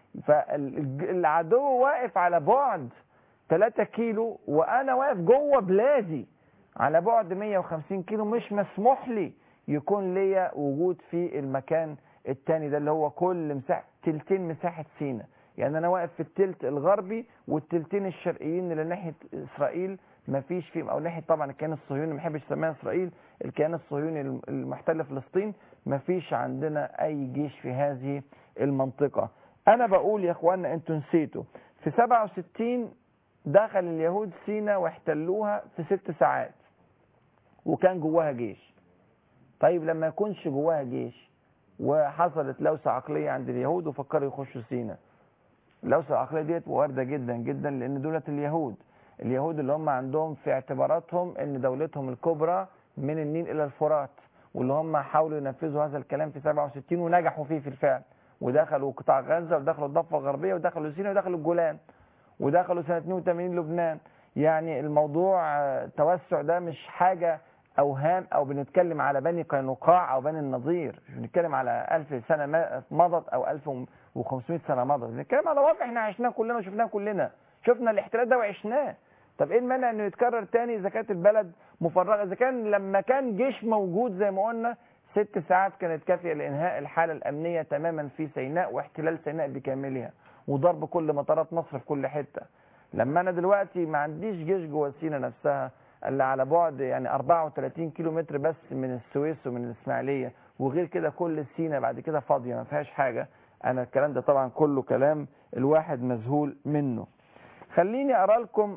فالعدو واقف على بعد 3 كيلو وانا واقف جوه بلادي على بعد 150 كيلو مش مسموح لي يكون ليا وجود في المكان التاني ده اللي هو كل مساحه تلتين مساحه سينا يعني انا واقف في التلت الغربي والتلتين الشرقيين اللي ناحيه اسرائيل ما فيش فيهم او ناحيه طبعا الكيان الصهيوني ما بحبش اسميها اسرائيل الكيان الصهيوني المحتل فلسطين ما فيش عندنا اي جيش في هذه المنطقه انا بقول يا اخوانا انتوا نسيتوا في 67 دخل اليهود سينا واحتلوها في ست ساعات وكان جواها جيش طيب لما يكونش جواها جيش وحصلت لوسة عقلية عند اليهود وفكروا يخشوا سينا اللوسة العقلية ديت واردة جدا جدا لأن دولة اليهود اليهود اللي هم عندهم في اعتباراتهم أن دولتهم الكبرى من النيل إلى الفرات واللي هم حاولوا ينفذوا هذا الكلام في 67 ونجحوا فيه في الفعل ودخلوا قطاع غزة ودخلوا الضفة الغربية ودخلوا سينا ودخلوا الجولان ودخلوا سنة 82 لبنان يعني الموضوع آه، التوسع ده مش حاجة أوهام أو بنتكلم على بني قينقاع أو بني النضير مش بنتكلم على ألف سنة ما- مضت أو 1500 سنة مضت بنتكلم على واقع احنا عشناه كلنا وشفناه كلنا شفنا الاحتلال ده وعشناه طب ايه المانع انه يتكرر تاني اذا كانت البلد مفرغه اذا كان لما كان جيش موجود زي ما قلنا ست ساعات كانت كافيه لانهاء الحاله الامنيه تماما في سيناء واحتلال سيناء بكاملها وضرب كل مطارات مصر في كل حته لما انا دلوقتي ما عنديش جيش جوه سيناء نفسها اللي على بعد يعني 34 كيلو متر بس من السويس ومن الاسماعيليه وغير كده كل سيناء بعد كده فاضيه ما فيهاش حاجه انا الكلام ده طبعا كله كلام الواحد مذهول منه خليني اقرا لكم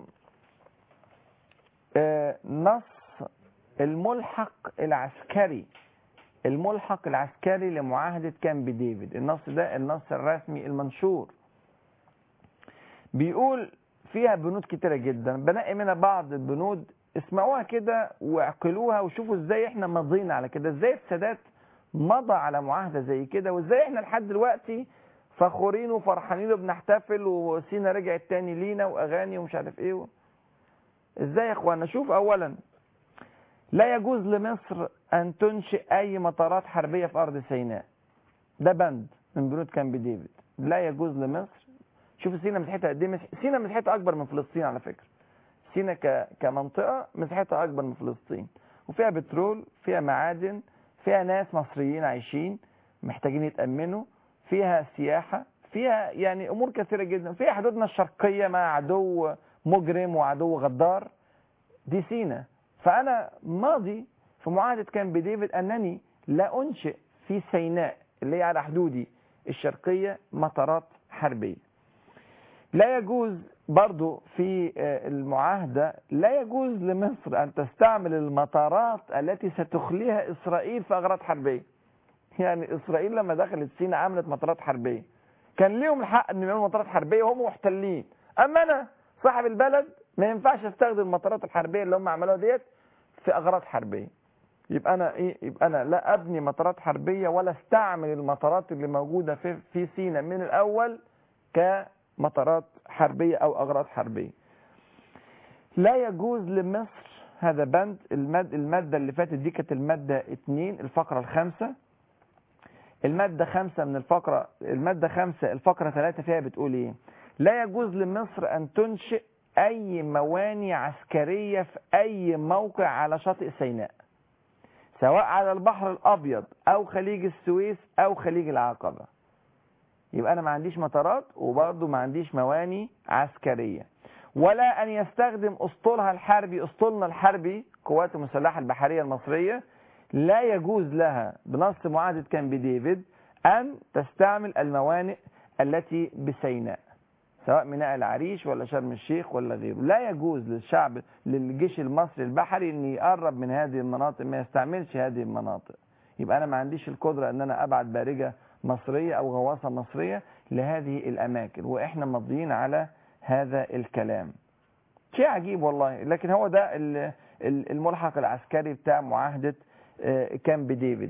آه، نص الملحق العسكري الملحق العسكري لمعاهدة كامب ديفيد النص ده النص الرسمي المنشور بيقول فيها بنود كتيرة جدا بنقي منها بعض البنود اسمعوها كده واعقلوها وشوفوا ازاي احنا مضينا على كده ازاي السادات مضى على معاهدة زي كده وازاي احنا لحد دلوقتي فخورين وفرحانين وبنحتفل وسينا رجعت تاني لينا واغاني ومش عارف ايه و... ازاي يا اخوانا شوف اولا لا يجوز لمصر ان تنشئ اي مطارات حربية في ارض سيناء ده بند من بنود كامب ديفيد لا يجوز لمصر شوف سينا مساحتها قد ايه مسح- سينا مساحتها اكبر من فلسطين على فكرة سينا ك... كمنطقة مساحتها اكبر من فلسطين وفيها بترول فيها معادن فيها ناس مصريين عايشين محتاجين يتأمنوا فيها سياحة فيها يعني امور كثيرة جدا فيها حدودنا الشرقية مع عدو مجرم وعدو غدار دي سينا فانا ماضي في معاهدة كامب ديفيد انني لا انشئ في سيناء اللي هي على حدودي الشرقية مطارات حربية لا يجوز برضو في آه، المعاهدة لا يجوز لمصر أن تستعمل المطارات التي ستخليها إسرائيل في أغراض حربية يعني إسرائيل لما دخلت سيناء عملت مطارات حربية كان ليهم الحق أن يعملوا مطارات حربية وهم محتلين أما أنا صاحب البلد ما ينفعش استخدم المطارات الحربية اللي هم عملوها ديت في أغراض حربية يبقى أنا إيه يبقى أنا لا أبني مطارات حربية ولا استعمل المطارات اللي موجودة في في سيناء من الأول كمطارات حربية أو أغراض حربية لا يجوز لمصر هذا بند الماد المادة اللي فاتت دي كانت المادة 2 الفقرة الخامسة المادة خمسة من الفقرة المادة خمسة الفقرة ثلاثة فيها بتقول ايه لا يجوز لمصر ان تنشئ اي مواني عسكرية في اي موقع على شاطئ سيناء سواء على البحر الابيض او خليج السويس او خليج العقبة يبقى انا ما عنديش مطارات وبرضه ما عنديش مواني عسكرية ولا ان يستخدم اسطولها الحربي اسطولنا الحربي قوات المسلحة البحرية المصرية لا يجوز لها بنص معاهدة كامب ديفيد أن تستعمل الموانئ التي بسيناء سواء ميناء العريش ولا شرم الشيخ ولا غيره لا يجوز للشعب للجيش المصري البحري ان يقرب من هذه المناطق ما يستعملش هذه المناطق يبقى انا ما عنديش القدرة ان انا ابعت بارجة مصرية او غواصة مصرية لهذه الاماكن واحنا مضيين على هذا الكلام شيء عجيب والله لكن هو ده ال- ال- الملحق العسكري بتاع معاهدة آه، كامب ديفيد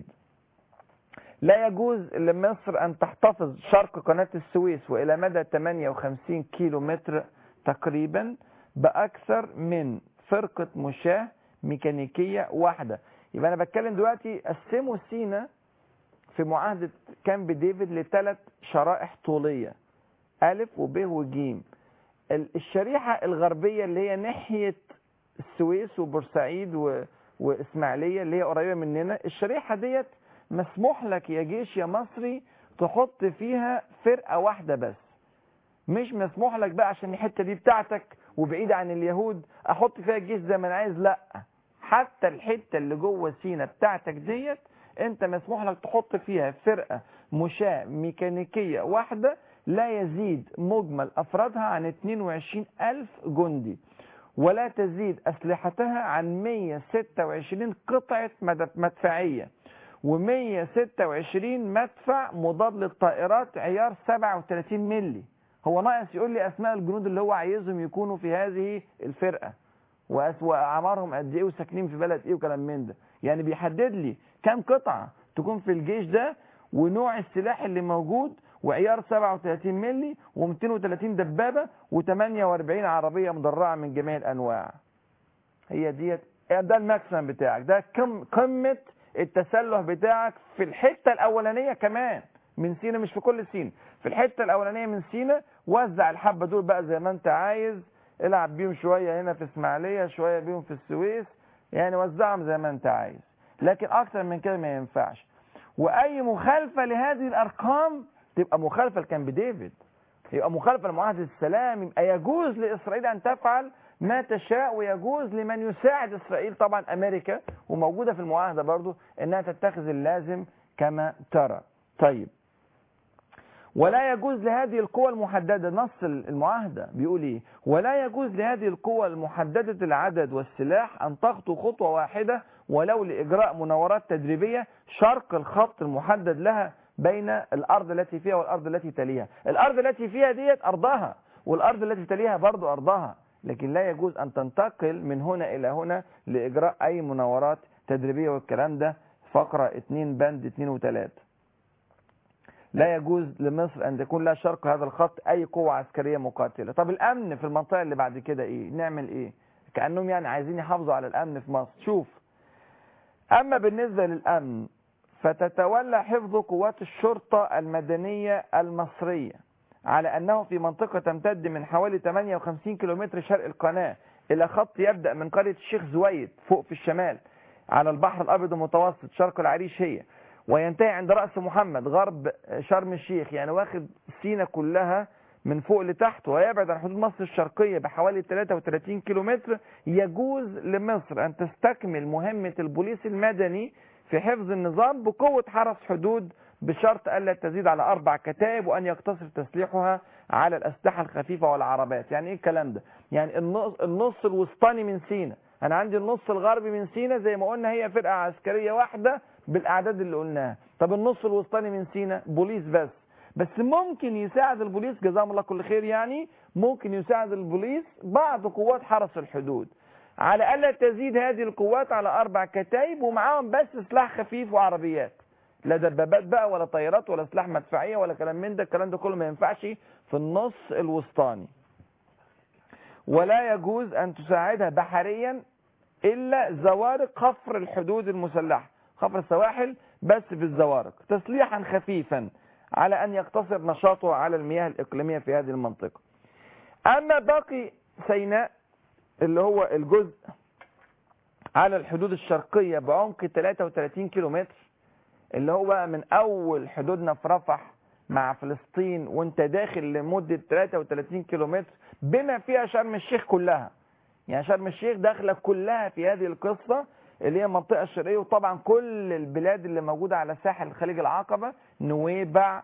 لا يجوز لمصر أن تحتفظ شرق قناة السويس وإلى مدى 58 كيلو متر تقريبا بأكثر من فرقة مشاة ميكانيكية واحدة يبقى أنا بتكلم دلوقتي قسموا سينا في معاهدة كامب ديفيد لثلاث شرائح طولية ألف وب وجيم ال- الشريحة الغربية اللي هي ناحية السويس وبورسعيد و... وإسماعيلية اللي هي قريبة مننا الشريحة ديت مسموح لك يا جيش يا مصري تحط فيها فرقة واحدة بس مش مسموح لك بقى عشان الحتة دي بتاعتك وبعيدة عن اليهود احط فيها الجيش زي ما انا عايز لا حتى الحتة اللي جوه سينا بتاعتك ديت انت مسموح لك تحط فيها فرقة مشاة ميكانيكية واحدة لا يزيد مجمل افرادها عن 22 الف جندي ولا تزيد اسلحتها عن 126 قطعة مد- مدفعية و126 مدفع مضاد للطائرات عيار 37 ملي هو ناقص يقول لي اسماء الجنود اللي هو عايزهم يكونوا في هذه الفرقه وأس- واعمارهم قد ايه وساكنين في بلد ايه وكلام من ده يعني بيحدد لي كام قطعه تكون في الجيش ده ونوع السلاح اللي موجود وعيار 37 ملي و230 دبابه و48 عربيه مدرعه من جميع الانواع هي ديت ده الماكسيمم بتاعك ده كم قمه التسلح بتاعك في الحته الاولانيه كمان من سينا مش في كل سينا في الحته الاولانيه من سينا وزع الحبه دول بقى زي ما انت عايز العب بيهم شويه هنا في اسماعيليه شويه بيهم في السويس يعني وزعهم زي ما انت عايز لكن اكتر من كده ما ينفعش واي مخالفه لهذه الارقام تبقى مخالفه لكامب ديفيد يبقى مخالفه لمعاهده السلام يبقى يجوز لاسرائيل ان تفعل ما تشاء ويجوز لمن يساعد اسرائيل طبعا امريكا وموجوده في المعاهده برضو انها تتخذ اللازم كما ترى طيب ولا يجوز لهذه القوى المحددة نص المعاهدة بيقول ايه ولا يجوز لهذه القوى المحددة العدد والسلاح أن تخطو خطوة واحدة ولو لإجراء مناورات تدريبية شرق الخط المحدد لها بين الأرض التي فيها والأرض التي تليها الأرض التي فيها ديت أرضها والأرض التي تليها برضو أرضها لكن لا يجوز أن تنتقل من هنا إلى هنا لإجراء أي مناورات تدريبية والكلام ده فقرة 2 بند 2 و3 لا يجوز لمصر أن تكون لها شرق هذا الخط أي قوة عسكرية مقاتلة طب الأمن في المنطقة اللي بعد كده إيه نعمل إيه كأنهم يعني عايزين يحافظوا على الأمن في مصر شوف أما بالنسبة للأمن فتتولى حفظ قوات الشرطة المدنية المصرية على أنه في منطقة تمتد من حوالي 58 كيلومتر شرق القناة إلى خط يبدأ من قرية الشيخ زويد فوق في الشمال على البحر الأبيض المتوسط شرق العريش هي وينتهي عند رأس محمد غرب شرم الشيخ يعني واخد سينا كلها من فوق لتحت ويبعد عن حدود مصر الشرقية بحوالي 33 كيلومتر يجوز لمصر أن تستكمل مهمة البوليس المدني في حفظ النظام بقوة حرس حدود بشرط ألا تزيد على أربع كتائب وأن يقتصر تسليحها على الأسلحة الخفيفة والعربات يعني إيه الكلام ده يعني النص, النص الوسطاني من سينا أنا عندي النص الغربي من سينا زي ما قلنا هي فرقة عسكرية واحدة بالأعداد اللي قلناها طب النص الوسطاني من سينا بوليس بس بس ممكن يساعد البوليس جزاهم الله كل خير يعني ممكن يساعد البوليس بعض قوات حرس الحدود على ألا تزيد هذه القوات على أربع كتايب ومعاهم بس سلاح خفيف وعربيات لا دبابات بقى ولا طيارات ولا سلاح مدفعية ولا كلام من ده الكلام ده كله ما ينفعش في النص الوسطاني ولا يجوز أن تساعدها بحريا إلا زوارق خفر الحدود المسلحة خفر السواحل بس في الزوارق تسليحا خفيفا على أن يقتصر نشاطه على المياه الإقليمية في هذه المنطقة أما باقي سيناء اللي هو الجزء على الحدود الشرقية بعمق 33 كيلومتر اللي هو بقى من أول حدودنا في رفح مع فلسطين وانت داخل لمدة 33 كيلومتر بما فيها شرم الشيخ كلها يعني شرم الشيخ داخلة كلها في هذه القصة اللي هي المنطقة الشرقية وطبعا كل البلاد اللي موجودة على ساحل خليج العقبة نويبع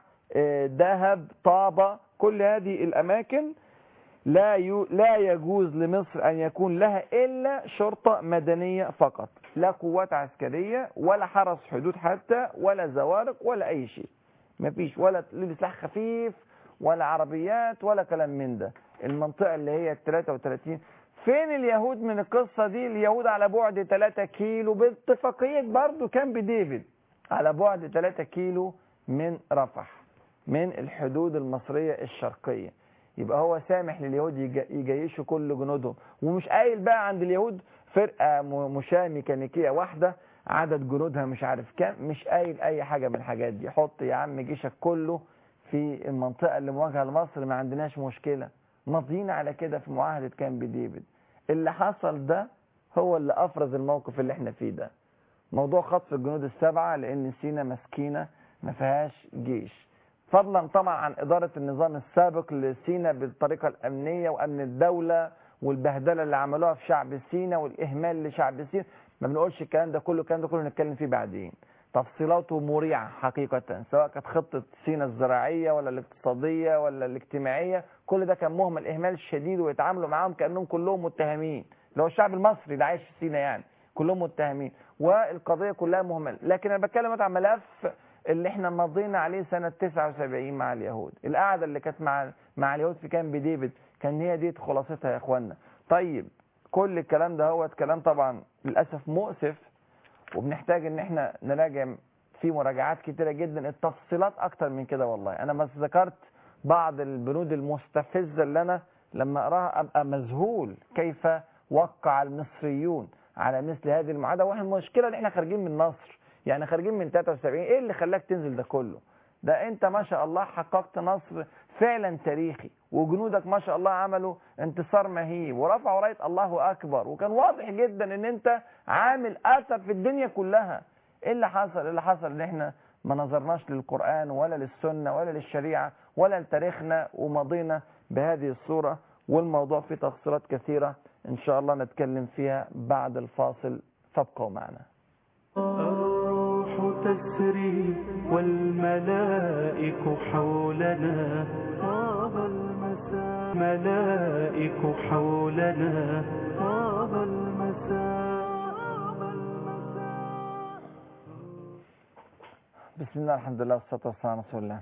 دهب طابة كل هذه الأماكن لا يو لا يجوز لمصر أن يكون لها إلا شرطة مدنية فقط لا قوات عسكرية ولا حرس حدود حتى ولا زوارق ولا أي شيء مفيش ولا سلاح خفيف ولا عربيات ولا كلام من ده المنطقة اللي هي 33 فين اليهود من القصة دي اليهود على بعد 3 كيلو باتفاقية برضو كان بديفيد على بعد 3 كيلو من رفح من الحدود المصرية الشرقية يبقى هو سامح لليهود يجيشوا كل جنودهم ومش قايل بقى عند اليهود فرقة مشاة ميكانيكية واحدة عدد جنودها مش عارف كام مش قايل اي حاجة من الحاجات دي حط يا عم جيشك كله في المنطقة اللي مواجهة لمصر ما عندناش مشكلة ماضيين على كده في معاهدة كامب ديفيد اللي حصل ده هو اللي افرز الموقف اللي احنا فيه ده موضوع خطف الجنود السبعة لان سينا مسكينة ما فيهاش جيش فضلا طبعا عن إدارة النظام السابق لسينا بالطريقة الأمنية وأمن الدولة والبهدلة اللي عملوها في شعب سينا والإهمال لشعب سينا ما بنقولش الكلام ده كله الكلام ده كله نتكلم فيه بعدين تفصيلاته مريعة حقيقة سواء كانت خطة سينا الزراعية ولا الاقتصادية ولا الاجتماعية كل ده كان مهمل إهمال شديد ويتعاملوا معاهم كأنهم كلهم متهمين اللي هو الشعب المصري اللي عايش في سينا يعني كلهم متهمين والقضية كلها مهملة لكن أنا بتكلم عن ملف اللي احنا مضينا عليه سنة 79 مع اليهود القعدة اللي كانت مع مع اليهود في كامب ديفيد كان هي دي خلاصتها يا اخوانا طيب كل الكلام ده هو كلام طبعا للأسف مؤسف وبنحتاج ان احنا نراجع في مراجعات كتيرة جدا التفصيلات اكتر من كده والله انا بس ذكرت بعض البنود المستفزة اللي انا لما اراها ابقى مذهول كيف وقع المصريون على مثل هذه المعاهدة واحنا المشكلة ان احنا خارجين من مصر يعني خارجين من 73 ايه اللي خلاك تنزل ده كله ده انت ما شاء الله حققت نصر فعلا تاريخي وجنودك ما شاء الله عملوا انتصار مهيب ورفعوا رايه الله اكبر وكان واضح جدا ان انت عامل اثر في الدنيا كلها ايه اللي حصل إيه اللي حصل ان احنا ما نظرناش للقران ولا للسنه ولا للشريعه ولا لتاريخنا ومضينا بهذه الصوره والموضوع فيه تفصيلات كثيره ان شاء الله نتكلم فيها بعد الفاصل فابقوا معنا الروح تسري والملائك حولنا طاب المساء ملائك حولنا طاب المساء طاب المساء بسم الله الحمد لله والصلاه والسلام على رسول الله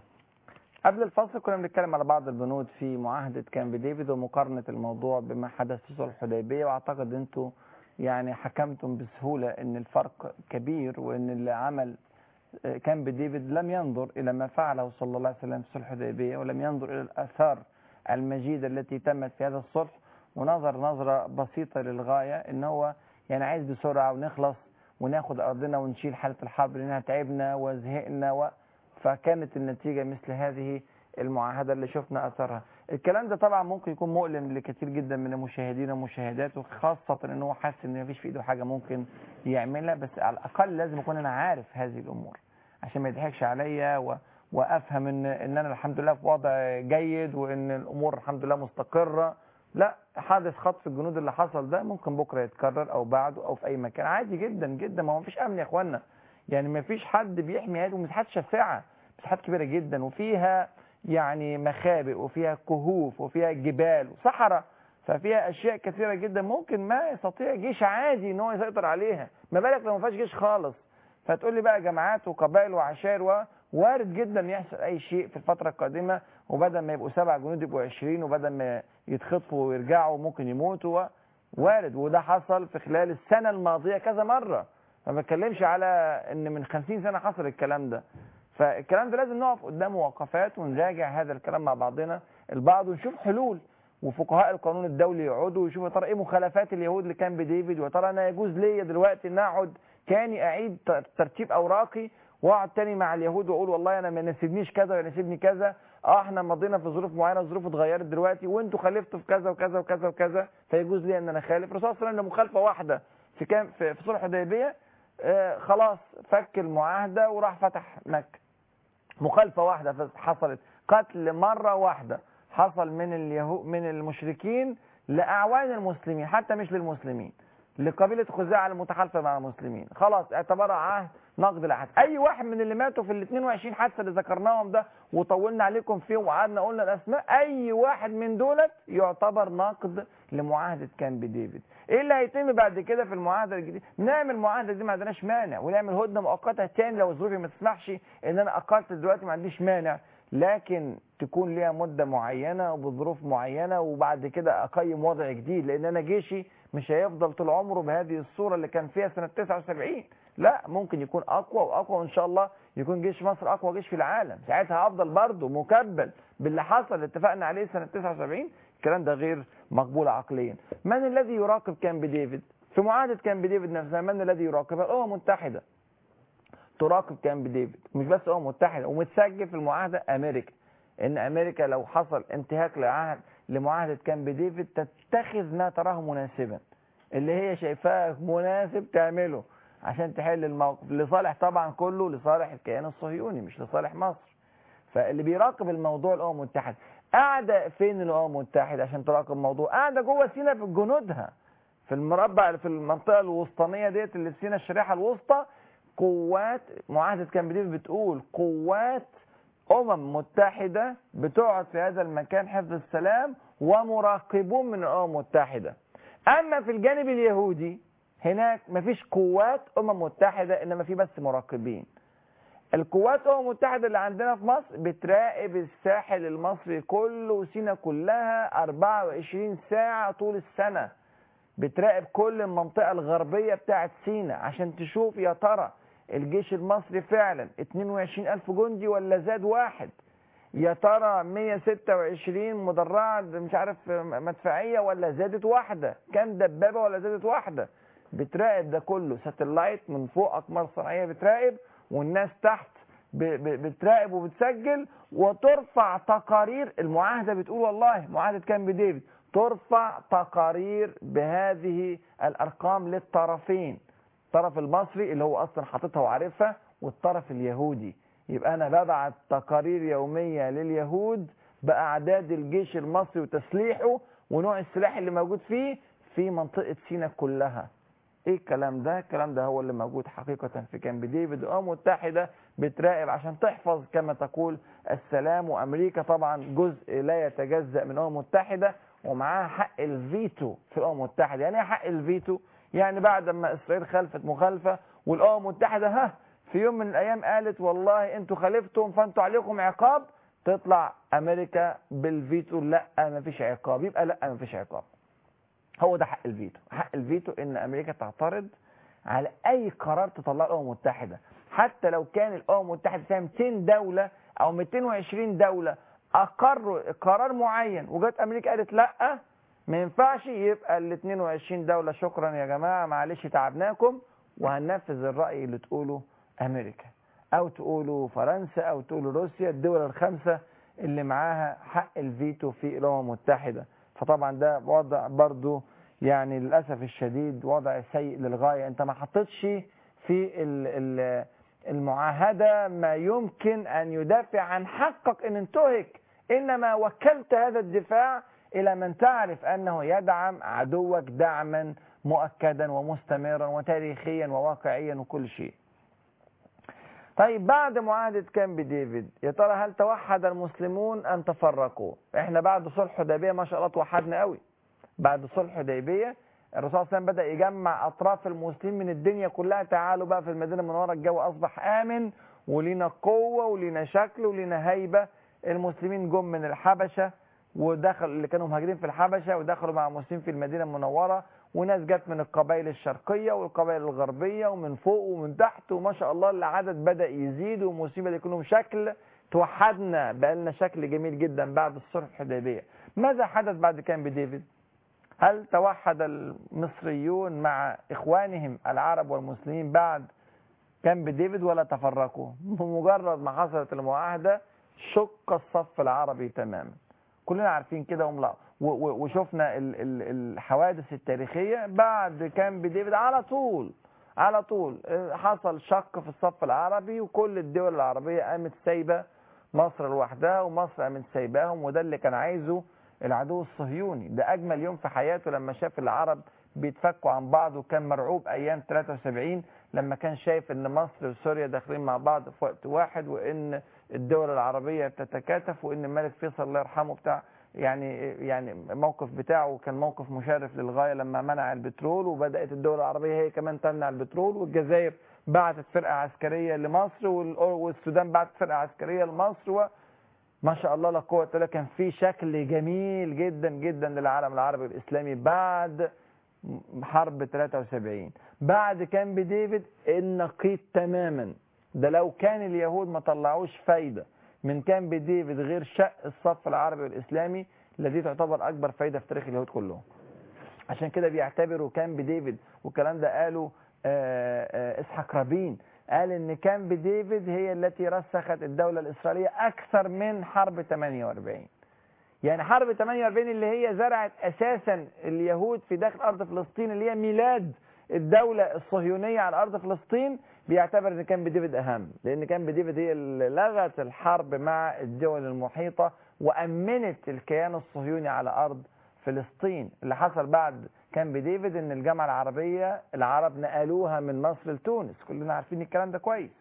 قبل الفصل كنا بنتكلم على بعض البنود في معاهده كامب ديفيد ومقارنه الموضوع بما حدث في صلح الحديبيه واعتقد انتم يعني حكمتم بسهوله ان الفرق كبير وان اللي عمل كامب ديفيد لم ينظر الى ما فعله صلى الله عليه وسلم في صلح الحديبيه ولم ينظر الى الاثار المجيده التي تمت في هذا الصلح ونظر نظره بسيطه للغايه ان هو يعني عايز بسرعه ونخلص وناخد ارضنا ونشيل حاله الحرب لانها تعبنا وزهقنا و... فكانت النتيجه مثل هذه المعاهده اللي شفنا اثرها الكلام ده طبعا ممكن يكون مؤلم لكثير جدا من المشاهدين والمشاهدات وخاصه ان هو حاسس ان مفيش في ايده حاجه ممكن يعملها بس على الاقل لازم اكون انا عارف هذه الامور عشان ما يضحكش عليا و... وافهم ان ان انا الحمد لله في وضع جيد وان الامور الحمد لله مستقره لا حادث خطف الجنود اللي حصل ده ممكن بكره يتكرر او بعده او في اي مكان عادي جدا جدا ما هو مفيش امن يا اخوانا يعني ما فيش حد بيحمي هذه ومساحات شاسعه مساحات كبيره جدا وفيها يعني مخابئ وفيها كهوف وفيها جبال وصحراء ففيها اشياء كثيره جدا ممكن ما يستطيع جيش عادي ان هو يسيطر عليها ما بالك لو ما فيهاش جيش خالص فتقول لي بقى جماعات وقبائل وعشائر و وارد جدا يحصل اي شيء في الفتره القادمه وبدل ما يبقوا سبع جنود يبقوا 20 وبدل ما يتخطفوا ويرجعوا ممكن يموتوا و... وارد وده حصل في خلال السنه الماضيه كذا مره ما بتكلمش على ان من 50 سنه حصل الكلام ده فالكلام ده لازم نقف قدامه وقفات ونراجع هذا الكلام مع بعضنا البعض ونشوف حلول وفقهاء القانون الدولي يقعدوا ويشوفوا يا ترى ايه مخالفات اليهود اللي كان بديفيد ويا ترى انا يجوز ليا دلوقتي ان اقعد كاني اعيد ترتيب اوراقي واقعد تاني مع اليهود واقول والله انا ما يناسبنيش كذا ولا يناسبني كذا اه احنا مضينا في ظروف معينه الظروف اتغيرت دلوقتي وانتوا خالفتوا في كذا وكذا وكذا وكذا فيجوز لي ان انا اخالف الرسول صلى الله عليه وسلم مخالفه واحده في كام في, في صلح الحديبيه آه خلاص فك المعاهده وراح فتح مكه مخالفه واحده حصلت قتل مره واحده حصل من اليهود من المشركين لاعوان المسلمين حتى مش للمسلمين لقبيله خزاعه المتحالفه مع المسلمين خلاص اعتبرها عهد نقد العهد اي واحد من اللي ماتوا في ال 22 حادثه اللي ذكرناهم ده وطولنا عليكم فيهم وقعدنا قلنا الاسماء اي واحد من دولت يعتبر نقد لمعاهده كامب ديفيد ايه اللي هيتم بعد كده في المعاهده الجديده نعمل معاهده دي ما عندناش مانع ونعمل هدنه مؤقته تاني لو ظروفي ما تسمحش ان انا اقاتل دلوقتي ما عنديش مانع لكن تكون ليها مده معينه وبظروف معينه وبعد كده اقيم وضع جديد لان انا جيشي مش هيفضل طول عمره بهذه الصوره اللي كان فيها سنه 79 لا ممكن يكون اقوى واقوى وان شاء الله يكون جيش مصر اقوى جيش في العالم ساعتها هفضل برضه مكبل باللي حصل اللي اتفقنا عليه سنه 79 الكلام ده غير مقبول عقليا من الذي يراقب كامب ديفيد في معاهده كامب ديفيد نفسها من الذي يراقبها الامم المتحده تراقب كامب ديفيد مش بس الامم المتحده ومتسجل في المعاهده امريكا ان امريكا لو حصل انتهاك لعهد لمعاهده كامب ديفيد تتخذ ما تراه مناسبا اللي هي شايفاه مناسب تعمله عشان تحل الموقف لصالح طبعا كله لصالح الكيان الصهيوني مش لصالح مصر فاللي بيراقب الموضوع الامم المتحده قاعده فين الامم المتحده عشان تراقب الموضوع قاعده جوه سينا في جنودها في المربع في المنطقه الوسطانيه ديت اللي في سينا الشريحه الوسطى قوات معاهده كامب ديفيد بتقول قوات امم متحده بتقعد في هذا المكان حفظ السلام ومراقبون من الامم المتحده اما في الجانب اليهودي هناك مفيش قوات امم متحده انما في بس مراقبين القوات الامم المتحده اللي عندنا في مصر بتراقب الساحل المصري كله وسينا كلها 24 ساعه طول السنه بتراقب كل المنطقه الغربيه بتاعت سينا عشان تشوف يا ترى الجيش المصري فعلا 22 ألف جندي ولا زاد واحد يا ترى 126 مدرعة مش عارف مدفعية ولا زادت واحدة كام دبابة ولا زادت واحدة بتراقب ده كله ساتلايت من فوق أقمار صناعية بتراقب والناس تحت ب- ب- بتراقب وبتسجل وترفع تقارير المعاهده بتقول والله معاهده كامب ديفيد ترفع تقارير بهذه الارقام للطرفين الطرف المصري اللي هو اصلا حاططها وعارفها والطرف اليهودي يبقى انا ببعت تقارير يوميه لليهود باعداد الجيش المصري وتسليحه ونوع السلاح اللي موجود فيه في منطقه سيناء كلها ايه الكلام ده الكلام ده هو اللي موجود حقيقة في كامب ديفيد الامم المتحدة بتراقب عشان تحفظ كما تقول السلام وامريكا طبعا جزء لا يتجزأ من الامم المتحدة ومعاها حق الفيتو في الامم المتحدة يعني ايه حق الفيتو يعني بعد ما اسرائيل خلفت مخالفة والامم المتحدة ها في يوم من الايام قالت والله انتوا خالفتم فانتوا عليكم عقاب تطلع امريكا بالفيتو لا مفيش عقاب يبقى لا مفيش عقاب هو ده حق الفيتو حق الفيتو ان امريكا تعترض على اي قرار تطلعه الامم المتحده حتى لو كان الامم المتحده فيها 200 دوله او 220 دوله اقروا قرار معين وجت امريكا قالت لا ما ينفعش يبقى ال 22 دوله شكرا يا جماعه معلش تعبناكم وهننفذ الراي اللي تقوله امريكا او تقولوا فرنسا او تقولوا روسيا الدول الخمسه اللي معاها حق الفيتو في الامم المتحده فطبعا ده وضع برضو يعني للاسف الشديد وضع سيء للغايه انت ما حطيتش في ال- ال- المعاهده ما يمكن ان يدافع عن حقك ان انتهك انما وكلت هذا الدفاع الى من تعرف انه يدعم عدوك دعما مؤكدا ومستمرا وتاريخيا وواقعيا وكل شيء طيب بعد معاهدة كامب ديفيد يا ترى هل توحد المسلمون أم تفرقوا احنا بعد صلح حديبية ما شاء الله توحدنا قوي بعد صلح حديبية الرسول صلى الله عليه وسلم بدأ يجمع أطراف المسلمين من الدنيا كلها تعالوا بقى في المدينة المنورة الجو أصبح آمن ولينا قوة ولينا شكل ولينا هيبة المسلمين جم من الحبشة ودخل اللي كانوا مهاجرين في الحبشة ودخلوا مع المسلمين في المدينة المنورة وناس جت من القبائل الشرقية والقبائل الغربية ومن فوق ومن تحت وما شاء الله العدد بدأ يزيد والمسلمين بدأ يكون لهم شكل توحدنا بقى لنا شكل جميل جدا بعد الصلح الحديبية ماذا حدث بعد كامب ديفيد هل توحد المصريون مع إخوانهم العرب والمسلمين بعد كامب ديفيد ولا تفرقوا بمجرد ما حصلت المعاهدة شق الصف العربي تماما كلنا عارفين كده وملا و- و- وشفنا ال- ال- الحوادث التاريخية بعد كامب ديفيد على طول على طول آه، حصل شق في الصف العربي وكل الدول العربية قامت سايبة مصر لوحدها ومصر قامت سايباهم وده اللي كان عايزه العدو الصهيوني ده أجمل يوم في حياته لما شاف العرب بيتفكوا عن بعض وكان مرعوب أيام 73 لما كان شايف ان مصر وسوريا داخلين مع بعض في وقت واحد وان الدول العربية بتتكاتف وان الملك فيصل الله يرحمه بتاع يعني يعني الموقف بتاعه كان موقف مشرف للغاية لما منع البترول وبدأت الدول العربية هي كمان تمنع البترول والجزائر بعتت فرقة عسكرية لمصر وال- والسودان بعتت فرقة عسكرية لمصر و ما شاء الله لا قوة الا كان في شكل جميل جدا جدا للعالم العربي الإسلامي بعد حرب 73 بعد كامب ديفيد النقيض تماما ده لو كان اليهود ما طلعوش فايدة من كامب ديفيد غير شق الصف العربي والإسلامي الذي تعتبر أكبر فايدة في تاريخ اليهود كلهم عشان كده بيعتبروا كامب ديفيد والكلام ده قاله آه، آه، اسحاق رابين قال ان كامب ديفيد هي التي رسخت الدولة الإسرائيلية أكثر من حرب 48 يعني حرب 48 اللي هي زرعت أساسا اليهود في داخل أرض فلسطين اللي هي ميلاد الدولة الصهيونية على أرض فلسطين بيعتبر ان كامب ديفيد أهم لأن كامب ديفيد هي اللي لغت الحرب مع الدول المحيطة وأمنت الكيان الصهيوني على أرض فلسطين اللي حصل بعد كامب ديفيد ان الجامعة العربية العرب نقلوها من مصر لتونس كلنا عارفين الكلام ده كويس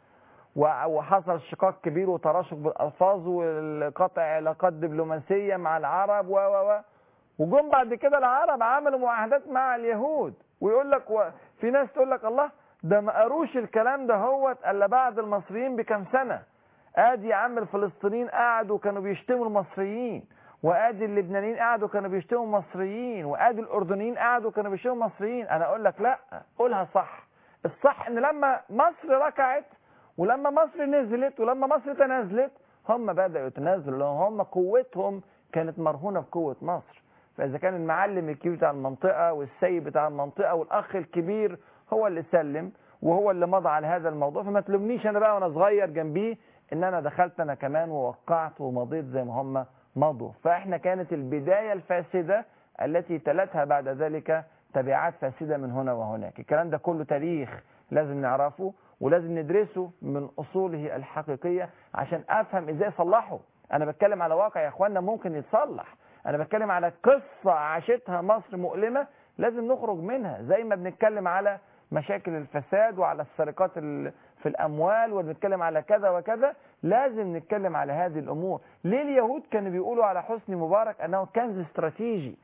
و- وحصل شقاق كبير وتراشق بالالفاظ وقطع علاقات دبلوماسيه مع العرب و و و وجم بعد كده العرب عملوا معاهدات مع اليهود ويقول لك و... في ناس تقول لك الله ده ما قروش الكلام ده هو الا بعد المصريين بكام سنه ادي يا عم الفلسطينيين قعدوا كانوا بيشتموا المصريين وادي اللبنانيين قعدوا كانوا بيشتموا المصريين وادي الاردنيين قعدوا كانوا بيشتموا المصريين انا اقول لك لا قولها صح الصح ان لما مصر ركعت ولما مصر نزلت ولما مصر تنازلت هم بدأوا يتنازلوا لأن هم قوتهم كانت مرهونة بقوة مصر فإذا كان المعلم الكبير بتاع المنطقة والسيد بتاع المنطقة والأخ الكبير هو اللي سلم وهو اللي مضى على هذا الموضوع فما تلومنيش انا بقى وانا صغير جنبيه ان انا دخلت انا كمان ووقعت ومضيت زي ما هم مضوا فاحنا كانت البدايه الفاسده التي تلتها بعد ذلك تبعات فاسده من هنا وهناك الكلام ده كله تاريخ لازم نعرفه ولازم ندرسه من اصوله الحقيقيه عشان افهم ازاي اصلحه انا بتكلم على واقع يا اخوانا ممكن يتصلح انا بتكلم على قصه عاشتها مصر مؤلمه لازم نخرج منها زي ما بنتكلم على مشاكل الفساد وعلى السرقات ال- في الاموال وبنتكلم على كذا وكذا لازم نتكلم على هذه الامور ليه اليهود كانوا بيقولوا على حسني مبارك انه كنز استراتيجي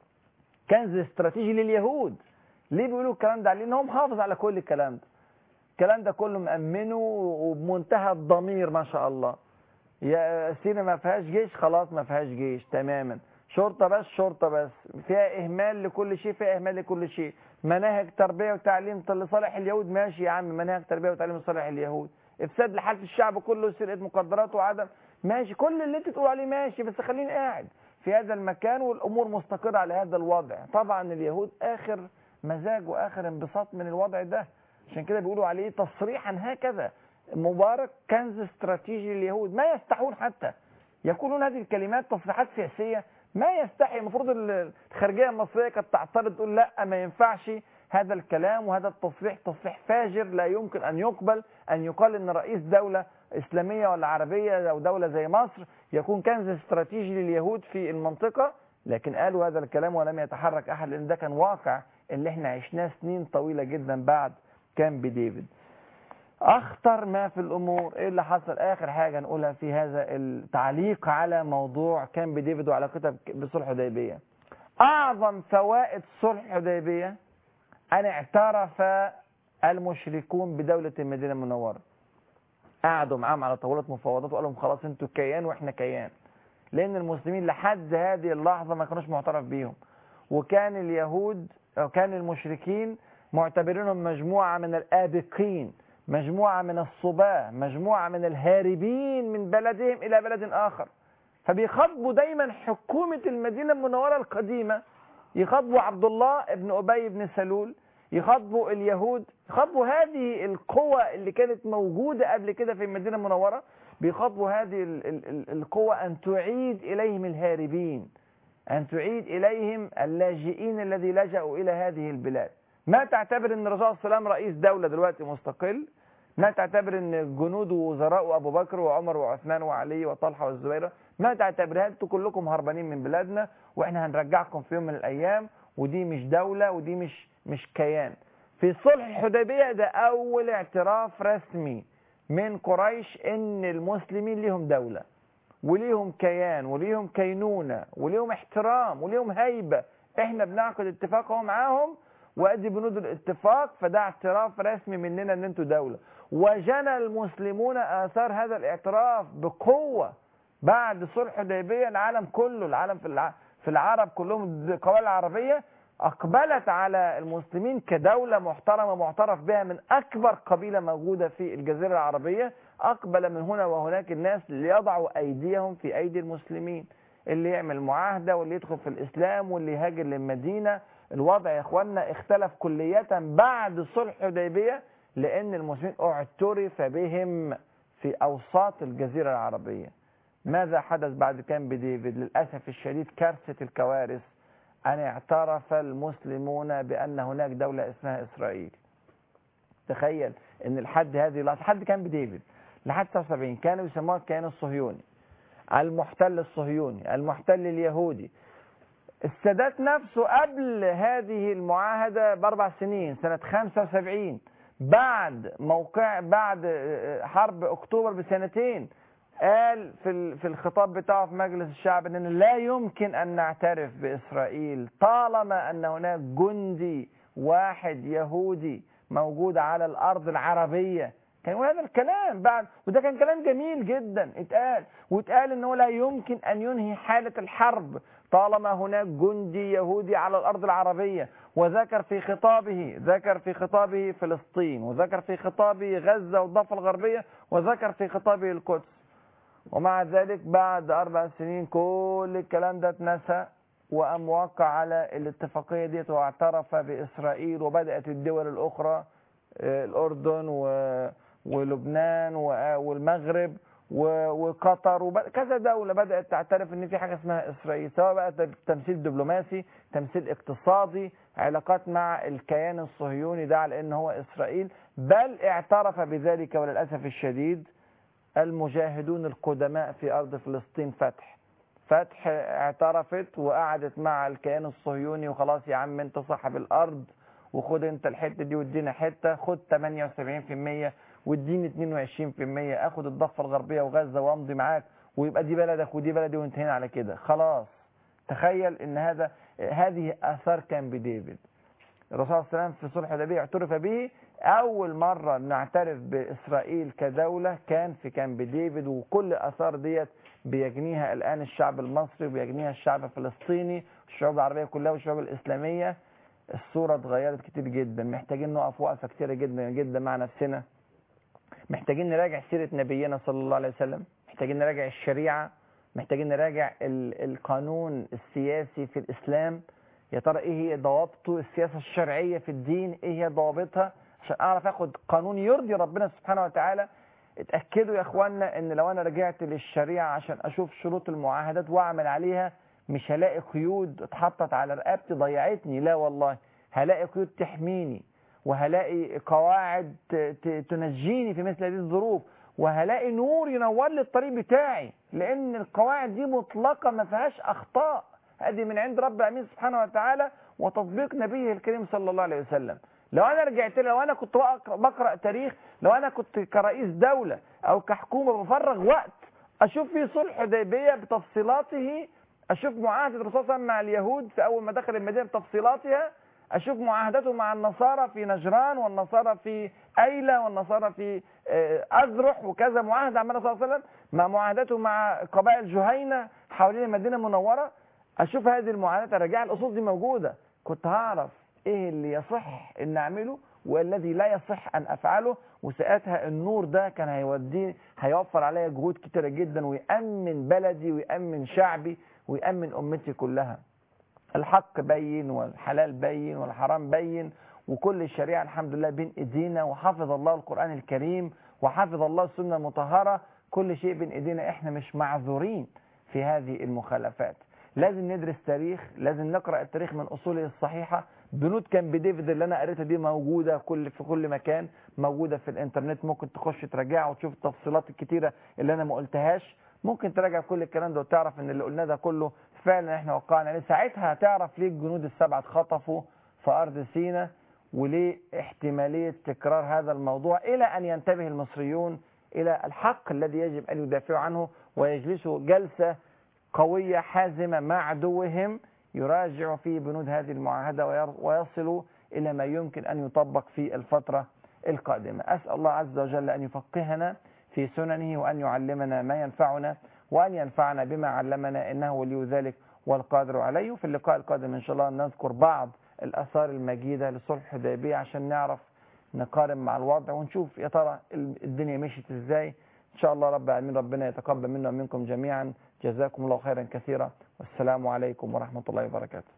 كنز استراتيجي لليهود ليه بيقولوا الكلام ده لان هو محافظ على كل الكلام ده الكلام ده كله مأمنه وبمنتهى الضمير ما شاء الله يا سينا ما فيهاش جيش خلاص ما فيهاش جيش تماما شرطة بس شرطة بس فيها إهمال لكل شيء فيها إهمال لكل شيء مناهج تربية وتعليم لصالح اليهود ماشي يا عم مناهج تربية وتعليم لصالح اليهود إفساد لحالة الشعب كله سرقة مقدرات وعدم ماشي كل اللي أنت تقول عليه ماشي بس خليني قاعد في هذا المكان والأمور مستقرة على هذا الوضع طبعا اليهود آخر مزاج وآخر انبساط من الوضع ده عشان كده بيقولوا عليه تصريحا هكذا مبارك كنز استراتيجي لليهود ما يستحون حتى يقولون هذه الكلمات تصريحات سياسية ما يستحي المفروض الخارجية المصرية كانت تعترض تقول لا ما ينفعش هذا الكلام وهذا التصريح تصريح فاجر لا يمكن أن يقبل أن يقال أن رئيس دولة إسلامية ولا عربية أو دولة زي مصر يكون كنز استراتيجي لليهود في المنطقة لكن قالوا هذا الكلام ولم يتحرك أحد لأن ده كان واقع اللي احنا عشناه سنين طويلة جدا بعد كامب ديفيد اخطر ما في الامور ايه اللي حصل اخر حاجه نقولها في هذا التعليق على موضوع كامب ديفيد وعلاقتها بصلح الحديبيه اعظم فوائد صلح الحديبيه ان اعترف المشركون بدوله المدينه المنوره قعدوا معاهم على طاوله مفاوضات وقال لهم خلاص انتوا كيان واحنا كيان لان المسلمين لحد هذه اللحظه ما كانوش معترف بيهم وكان اليهود او كان المشركين معتبرينهم مجموعه من الابقين مجموعة من الصباة مجموعة من الهاربين من بلدهم إلى بلد آخر فبيخاطبوا دايما حكومة المدينة المنورة القديمة يخاطبوا عبد الله ابن أبي بن سلول يخاطبوا اليهود يخاطبوا هذه القوى اللي كانت موجودة قبل كده في المدينة المنورة بيخاطبوا هذه ال- ال- ال- القوى أن تعيد إليهم الهاربين أن تعيد إليهم اللاجئين الذي لجأوا إلى هذه البلاد ما تعتبر ان الرسول صلى الله عليه وسلم رئيس دولة دلوقتي مستقل ما تعتبر ان جنود ووزراء ابو بكر وعمر وعثمان وعلي وطلحه والزبير ما تعتبر انتوا كلكم هربانين من بلادنا واحنا هنرجعكم في يوم من الايام ودي مش دولة ودي مش مش كيان في صلح الحديبية ده اول اعتراف رسمي من قريش ان المسلمين ليهم دولة وليهم كيان وليهم كينونة وليهم احترام وليهم هيبة احنا بنعقد اتفاق اهو معاهم وادي بنود الاتفاق فده اعتراف رسمي مننا ان انتوا دولة وجنى المسلمون اثار هذا الاعتراف بقوة بعد صلح الحديبية العالم كله العالم في الع... في العرب كلهم القبائل العربية اقبلت على المسلمين كدولة محترمة معترف بها من اكبر قبيلة موجودة في الجزيرة العربية اقبل من هنا وهناك الناس ليضعوا ايديهم في ايدي المسلمين اللي يعمل معاهدة واللي يدخل في الاسلام واللي يهاجر للمدينة الوضع يا اخوانا اختلف كلية بعد صلح الحديبية لان المسلمين اعترف بهم في اوساط الجزيرة العربية ماذا حدث بعد كامب ديفيد للأسف الشديد كارثة الكوارث أن اعترف المسلمون بأن هناك دولة اسمها إسرائيل تخيل أن لحد هذه اللحظة لحد كامب ديفيد لحد 79 كانوا يسموها الكيان الصهيوني المحتل الصهيوني المحتل اليهودي السادات نفسه قبل هذه المعاهدة بأربع سنين سنة 75 بعد موقع بعد حرب أكتوبر بسنتين قال في في الخطاب بتاعه في مجلس الشعب اننا لا يمكن ان نعترف باسرائيل طالما ان هناك جندي واحد يهودي موجود على الارض العربيه كان يقول هذا الكلام بعد وده كان كلام جميل جدا اتقال واتقال انه لا يمكن ان ينهي حاله الحرب طالما هناك جندي يهودي على الارض العربيه وذكر في خطابه ذكر في خطابه فلسطين وذكر في خطابه غزه والضفه الغربيه وذكر في خطابه القدس ومع ذلك بعد أربع سنين كل الكلام ده اتنسى وقام وقع على الاتفاقية دي واعترف بإسرائيل وبدأت الدول الأخرى آه، الأردن و- ولبنان و- والمغرب و- وقطر وكذا دولة بدأت تعترف ان في حاجة اسمها اسرائيل سواء بقى تمثيل دبلوماسي تمثيل اقتصادي علاقات مع الكيان الصهيوني ده على ان هو اسرائيل بل اعترف بذلك وللأسف الشديد المجاهدون القدماء في أرض فلسطين فتح فتح اعترفت وقعدت مع الكيان الصهيوني وخلاص يا عم انت صاحب الأرض وخد انت الحتة دي وادينا حتة خد 78% واديني 22% اخد الضفة الغربية وغزة وامضي معاك ويبقى دي بلدك ودي بلدي وانتهينا على كده خلاص تخيل ان هذا هذه اثار كامب ديفيد الرسول صلى الله عليه وسلم في صلح الحديبيه اعترف به اول مره نعترف باسرائيل كدوله كان في كامب ديفيد وكل اثار ديت بيجنيها الان الشعب المصري وبيجنيها الشعب الفلسطيني والشعوب العربيه كلها والشعوب الاسلاميه الصوره اتغيرت كتير جدا محتاجين نقف وقفه كتيره جدا جدا مع نفسنا محتاجين نراجع سيره نبينا صلى الله عليه وسلم محتاجين نراجع الشريعه محتاجين نراجع ال- القانون السياسي في الاسلام يا ترى ايه هي ضوابطه السياسه الشرعيه في الدين ايه هي ضوابطها عشان اعرف اخد قانون يرضي ربنا سبحانه وتعالى اتاكدوا يا اخوانا ان لو انا رجعت للشريعه عشان اشوف شروط المعاهدات واعمل عليها مش هلاقي قيود اتحطت على رقبتي ضيعتني لا والله هلاقي قيود تحميني وهلاقي قواعد ت- ت- تنجيني في مثل هذه الظروف وهلاقي نور ينور لي الطريق بتاعي لان القواعد دي مطلقه ما فيهاش اخطاء هذه من عند رب العالمين سبحانه وتعالى وتطبيق نبيه الكريم صلى الله عليه وسلم لو انا رجعت لو انا كنت بقرأ, بقرأ تاريخ لو انا كنت كرئيس دولة او كحكومة بفرغ وقت اشوف فيه صلح حديبية بتفصيلاته اشوف معاهدة الرسول صلى الله عليه وسلم مع اليهود في اول ما دخل المدينة بتفصيلاتها اشوف معاهدته مع النصارى في نجران والنصارى في ايلة والنصارى في آه، اذرح وكذا معاهدة عملها صلى الله عليه وسلم مع معاهدته مع قبائل جهينة حوالين المدينة المنورة اشوف هذه المعاهدات اراجع الاصول دي موجودة كنت هعرف ايه اللي يصح ان اعمله والذي لا يصح ان افعله وساعتها النور ده كان هيوديه هيوفر عليا جهود كتيره جدا ويامن بلدي ويامن شعبي ويامن امتي كلها الحق بين والحلال بين والحرام بين وكل الشريعه الحمد لله بين ايدينا وحفظ الله القران الكريم وحفظ الله السنه المطهره كل شيء بين ايدينا احنا مش معذورين في هذه المخالفات لازم ندرس تاريخ لازم نقرا التاريخ من اصوله الصحيحه بنود كامب ديفيد اللي انا قريتها دي موجوده كل في كل مكان موجوده في الانترنت ممكن تخش تراجعها وتشوف التفصيلات الكتيره اللي انا ما قلتهاش ممكن تراجع كل الكلام ده وتعرف ان اللي قلناه ده كله فعلا احنا وقعنا عليه ساعتها هتعرف ليه الجنود السبعه اتخطفوا في ارض سيناء وليه احتماليه تكرار هذا الموضوع الى ان ينتبه المصريون الى الحق الذي يجب ان يدافعوا عنه ويجلسوا جلسه قويه حازمه مع عدوهم يراجع في بنود هذه المعاهدة وير- ويصل إلى ما يمكن أن يطبق في الفترة القادمة أسأل الله عز وجل أن يفقهنا في سننه وأن يعلمنا ما ينفعنا وأن ينفعنا بما علمنا إنه ولي ذلك والقادر عليه في اللقاء القادم إن شاء الله نذكر بعض الآثار المجيدة لصلح الحديبية عشان نعرف نقارن مع الوضع ونشوف يا ترى الدنيا مشيت ازاي ان شاء الله رب العالمين ربنا يتقبل منا ومنكم جميعا جزاكم الله خيرا كثيرا والسلام عليكم ورحمة الله وبركاته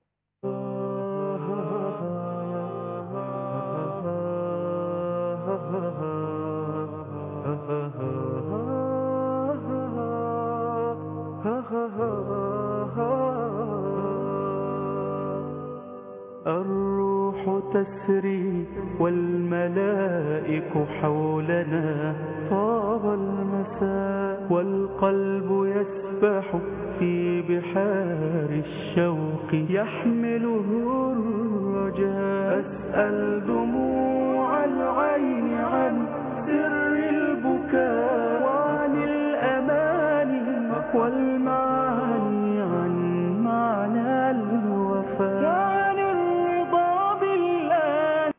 الروح تسري والملائك حولنا طاب المساء والقلب يسبح في بحار الشوق يحمله الرجاء أسأل دموع العين